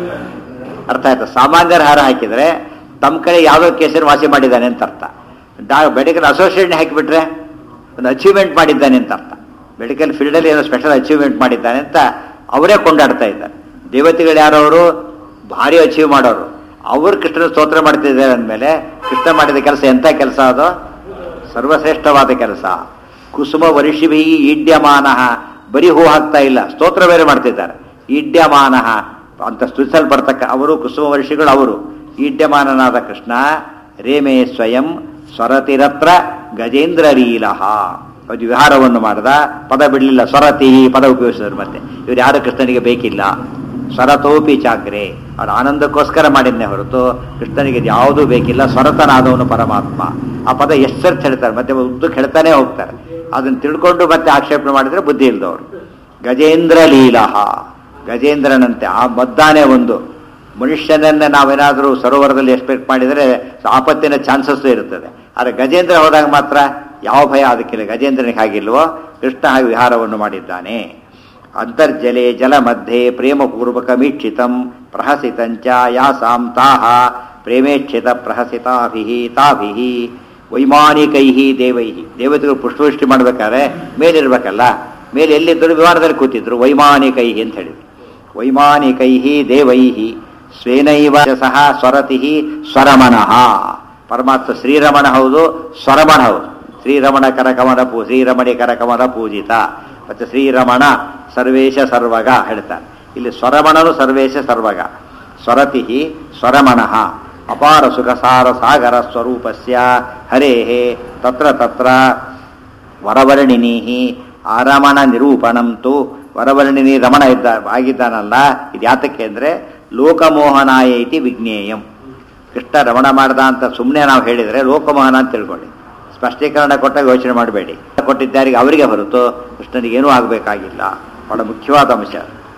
ಅರ್ಥ ಆಯ್ತು ಸಾಮಾನ್ಯರ ಹಾರ ಹಾಕಿದ್ರೆ ತಮ್ಮ ಕಡೆ ಯಾವುದೋ ಕೇಸನ್ನು ವಾಸಿ ಮಾಡಿದ್ದಾನೆ ಅಂತ ಅರ್ಥ ಡಾ ಮೆಡಿಕಲ್ ಅಸೋಸಿಯೇಷನ್ ಹಾಕಿಬಿಟ್ರೆ ಒಂದು ಅಚೀವ್ಮೆಂಟ್ ಮಾಡಿದ್ದಾನೆ ಅಂತ ಅರ್ಥ ಮೆಡಿಕಲ್ ಫೀಲ್ಡಲ್ಲಿ ಏನೋ ಸ್ಪೆಷಲ್ ಅಚೀವ್ಮೆಂಟ್ ಮಾಡಿದ್ದಾನೆ ಅಂತ ಅವರೇ ಕೊಂಡಾಡ್ತಾ ಇದ್ದಾರೆ ದೇವತೆಗಳು ಯಾರವರು ಭಾರಿ ಅಚೀವ್ ಮಾಡೋರು ಅವರು ಕೃಷ್ಣನ ಸ್ತೋತ್ರ ಮಾಡ್ತಿದ್ದಾರೆ ಅಂದಮೇಲೆ ಕೃಷ್ಣ ಮಾಡಿದ ಕೆಲಸ ಎಂಥ ಕೆಲಸ ಅದು ಸರ್ವಶ್ರೇಷ್ಠವಾದ ಕೆಲಸ ಕುಸುಮ ವರ್ಷಿಭಿ ಈಡ್ಯಮಾನ ಬರೀ ಹೂ ಹಾಕ್ತಾ ಇಲ್ಲ ಸ್ತೋತ್ರ ಬೇರೆ ಮಾಡ್ತಿದ್ದಾರೆ ಈಡ್ಯಮಾನ ಅಂತ ಸ್ತುತಿಸಲ್ಪಡ್ತಕ್ಕ ಅವರು ಕುಸುಮ ವರ್ಷಿಗಳು ಅವರು ಈಡ್ಯಮಾನನಾದ ಕೃಷ್ಣ ರೇಮೇ ಸ್ವಯಂ ಸ್ವರತಿರತ್ರ ಗಜೇಂದ್ರ ರೀಲಹ ಅದು ವಿಹಾರವನ್ನು ಮಾಡಿದ ಪದ ಬಿಡಲಿಲ್ಲ ಸ್ವರತಿ ಪದ ಉಪಯೋಗಿಸಿದ್ರು ಮತ್ತೆ ಇವ್ರು ಯಾರು ಕೃಷ್ಣನಿಗೆ ಬೇಕಿಲ್ಲ ಸ್ವರತೋಪಿ ಚಾಕ್ರೆ ಅವನು ಆನಂದಕ್ಕೋಸ್ಕರ ಮಾಡಿದ್ನೇ ಹೊರತು ಕೃಷ್ಣನಿಗೆ ಇದು ಯಾವುದೂ ಬೇಕಿಲ್ಲ ಸ್ವರತನಾದವನು ಪರಮಾತ್ಮ ಆ ಪದ ಎಷ್ಟು ಸರ್ತಿ ಹೇಳ್ತಾರೆ ಮತ್ತೆ ಉದ್ದಕ್ಕೆ ಹೇಳ್ತಾನೆ ಹೋಗ್ತಾರೆ ಅದನ್ನು ತಿಳ್ಕೊಂಡು ಮತ್ತೆ ಆಕ್ಷೇಪಣೆ ಮಾಡಿದ್ರೆ ಬುದ್ಧಿ ಇಲ್ದವರು ಗಜೇಂದ್ರ ಲೀಲಹ ಗಜೇಂದ್ರನಂತೆ ಆ ಮದ್ದಾನೆ ಒಂದು ಮನುಷ್ಯನನ್ನ ನಾವೇನಾದರೂ ಸರೋವರದಲ್ಲಿ ಎಕ್ಸ್ಪೆಕ್ಟ್ ಮಾಡಿದರೆ ಆಪತ್ತಿನ ಚಾನ್ಸಸ್ ಇರುತ್ತದೆ ಆದರೆ ಗಜೇಂದ್ರ ಹೋದಾಗ ಮಾತ್ರ ಯಾವ ಭಯ ಅದಕ್ಕಿಲ್ಲ ಗಜೇಂದ್ರನಿಗೆ ಹಾಗಿಲ್ವೋ ಕೃಷ್ಣ ಹಾಗೆ ವಿಹಾರವನ್ನು ಮಾಡಿದ್ದಾನೆ ಅಂತರ್ಜಲೆ ಜಲ ಮಧ್ಯೆ ಪ್ರೇಮಪೂರ್ವಕ ಮೀಕ್ಷಿತಂ ಪ್ರಹಸಿತಂಚ ಯಾಸಾಂ ತಾಹ ಪ್ರೇಮೇಕ್ಷಿತ ಪ್ರಹಸಿತಾಭಿ ತಾಭಿ ವೈಮಾನಿಕೈ ದೇವೈ ದೇವತೆಗಳು ಪುಷ್ಪವೃಷ್ಟಿ ಮಾಡಬೇಕಾದ್ರೆ ಮೇಲಿರ್ಬೇಕಲ್ಲ ಮೇಲೆ ಎಲ್ಲಿದ್ದರು ವಿಮಾನದಲ್ಲಿ ಕೂತಿದ್ರು ವೈಮಾನಿಕೈ ಅಂತ ಹೇಳಿದ್ರು ವೈಮಾನಿಕೈ ದೇವೈ ಸ್ವೇನೈವ ಸಹ ಸ್ವರತಿ ಸ್ವರಮಣಃ ಪರಮಾತ್ಮ ಶ್ರೀರಮಣ ಹೌದು ಸ್ವರಮಣ ಹೌದು ಶ್ರೀರಮಣ ಕರಕಮಲ ಪೂ ಶ್ರೀರಮಣಿ ಕರಕಮಲ ಪೂಜಿತ ಮತ್ತೆ ಶ್ರೀರಮಣ ಸರ್ವೇಶ ಸರ್ವಗ ಹೇಳ್ತಾರೆ ಇಲ್ಲಿ ಸ್ವರಮಣನು ಸರ್ವೇಶ ಸರ್ವಗ ಸ್ವರತಿ ಸ್ವರಮಣಃ ಅಪಾರ ಸುಖಸಾರ ಸಾಗರ ಸ್ವರೂಪಸ್ಯ ಹರೇ ತತ್ರ ತತ್ರ ವರವರ್ಣಿನಿ ಆರಮಣ ನಿರೂಪಣಂತು ವರವರ್ಣಿನಿ ರಮಣ ಇದ್ದ ಆಗಿದ್ದಾನಲ್ಲ ಇದು ಯಾತಕ್ಕೆ ಅಂದರೆ ಲೋಕಮೋಹನಾಯ ಇತಿ ವಿಜ್ಞೇಯಂ ಕೃಷ್ಣ ರಮಣ ಮಾಡ್ದ ಅಂತ ಸುಮ್ಮನೆ ನಾವು ಹೇಳಿದರೆ ಲೋಕಮೋಹನ ಅಂತ ತಿಳ್ಕೊಳ್ಳಿ ಸ್ಪಷ್ಟೀಕರಣ ಕೊಟ್ಟಾಗ ಯೋಚನೆ ಮಾಡಬೇಡಿ ಕೊಟ್ಟಿದ್ದಾರಿಗೆ ಅವರಿಗೆ ಹೊರತು ಕೃಷ್ಣನಿಗೇನೂ ಆಗಬೇಕಾಗಿಲ್ಲ ಬಹಳ ಮುಖ್ಯವಾದ ಅಂಶ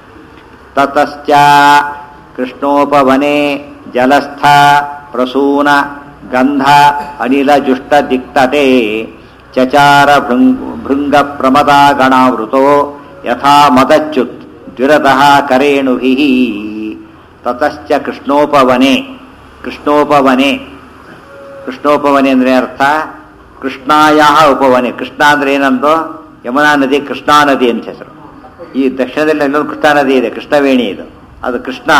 ತತಶ್ಚ ಕೃಷ್ಣೋಪವನೆ ಜಲಸ್ಥ ಪ್ರಸೂನ ಗಂಧ ಅನಿಲ ಜುಷ್ಟ ದಿಕ್ತತೆ ಚಚಾರ ಭೃಂಗ್ ಭೃಂಗ ಪ್ರಮದ ಗಣಾವೃತೋ ಯಥಾ ಮದಚ್ಯುತ್ ದ್ವಿರತಃ ಕರೇಣುಭಿ ತತಶ್ಚ ಕೃಷ್ಣೋಪವನೆ ಕೃಷ್ಣೋಪವನೆ ಕೃಷ್ಣೋಪವನೆ ಅಂದ್ರೆ ಅರ್ಥ ಕೃಷ್ಣಾಯ ಉಪವನೆ ಕೃಷ್ಣ ಅಂದ್ರೆ ಏನಂದು ಯಮುನಾ ನದಿ ಕೃಷ್ಣಾ ನದಿ ಅಂತ ಹೆಸರು ಈ ದಕ್ಷಿಣದಲ್ಲಿ ಇನ್ನೊಂದು ಕೃಷ್ಣಾ ನದಿ ಇದೆ ಕೃಷ್ಣವೇಣಿ ಇದು ಅದು ಕೃಷ್ಣ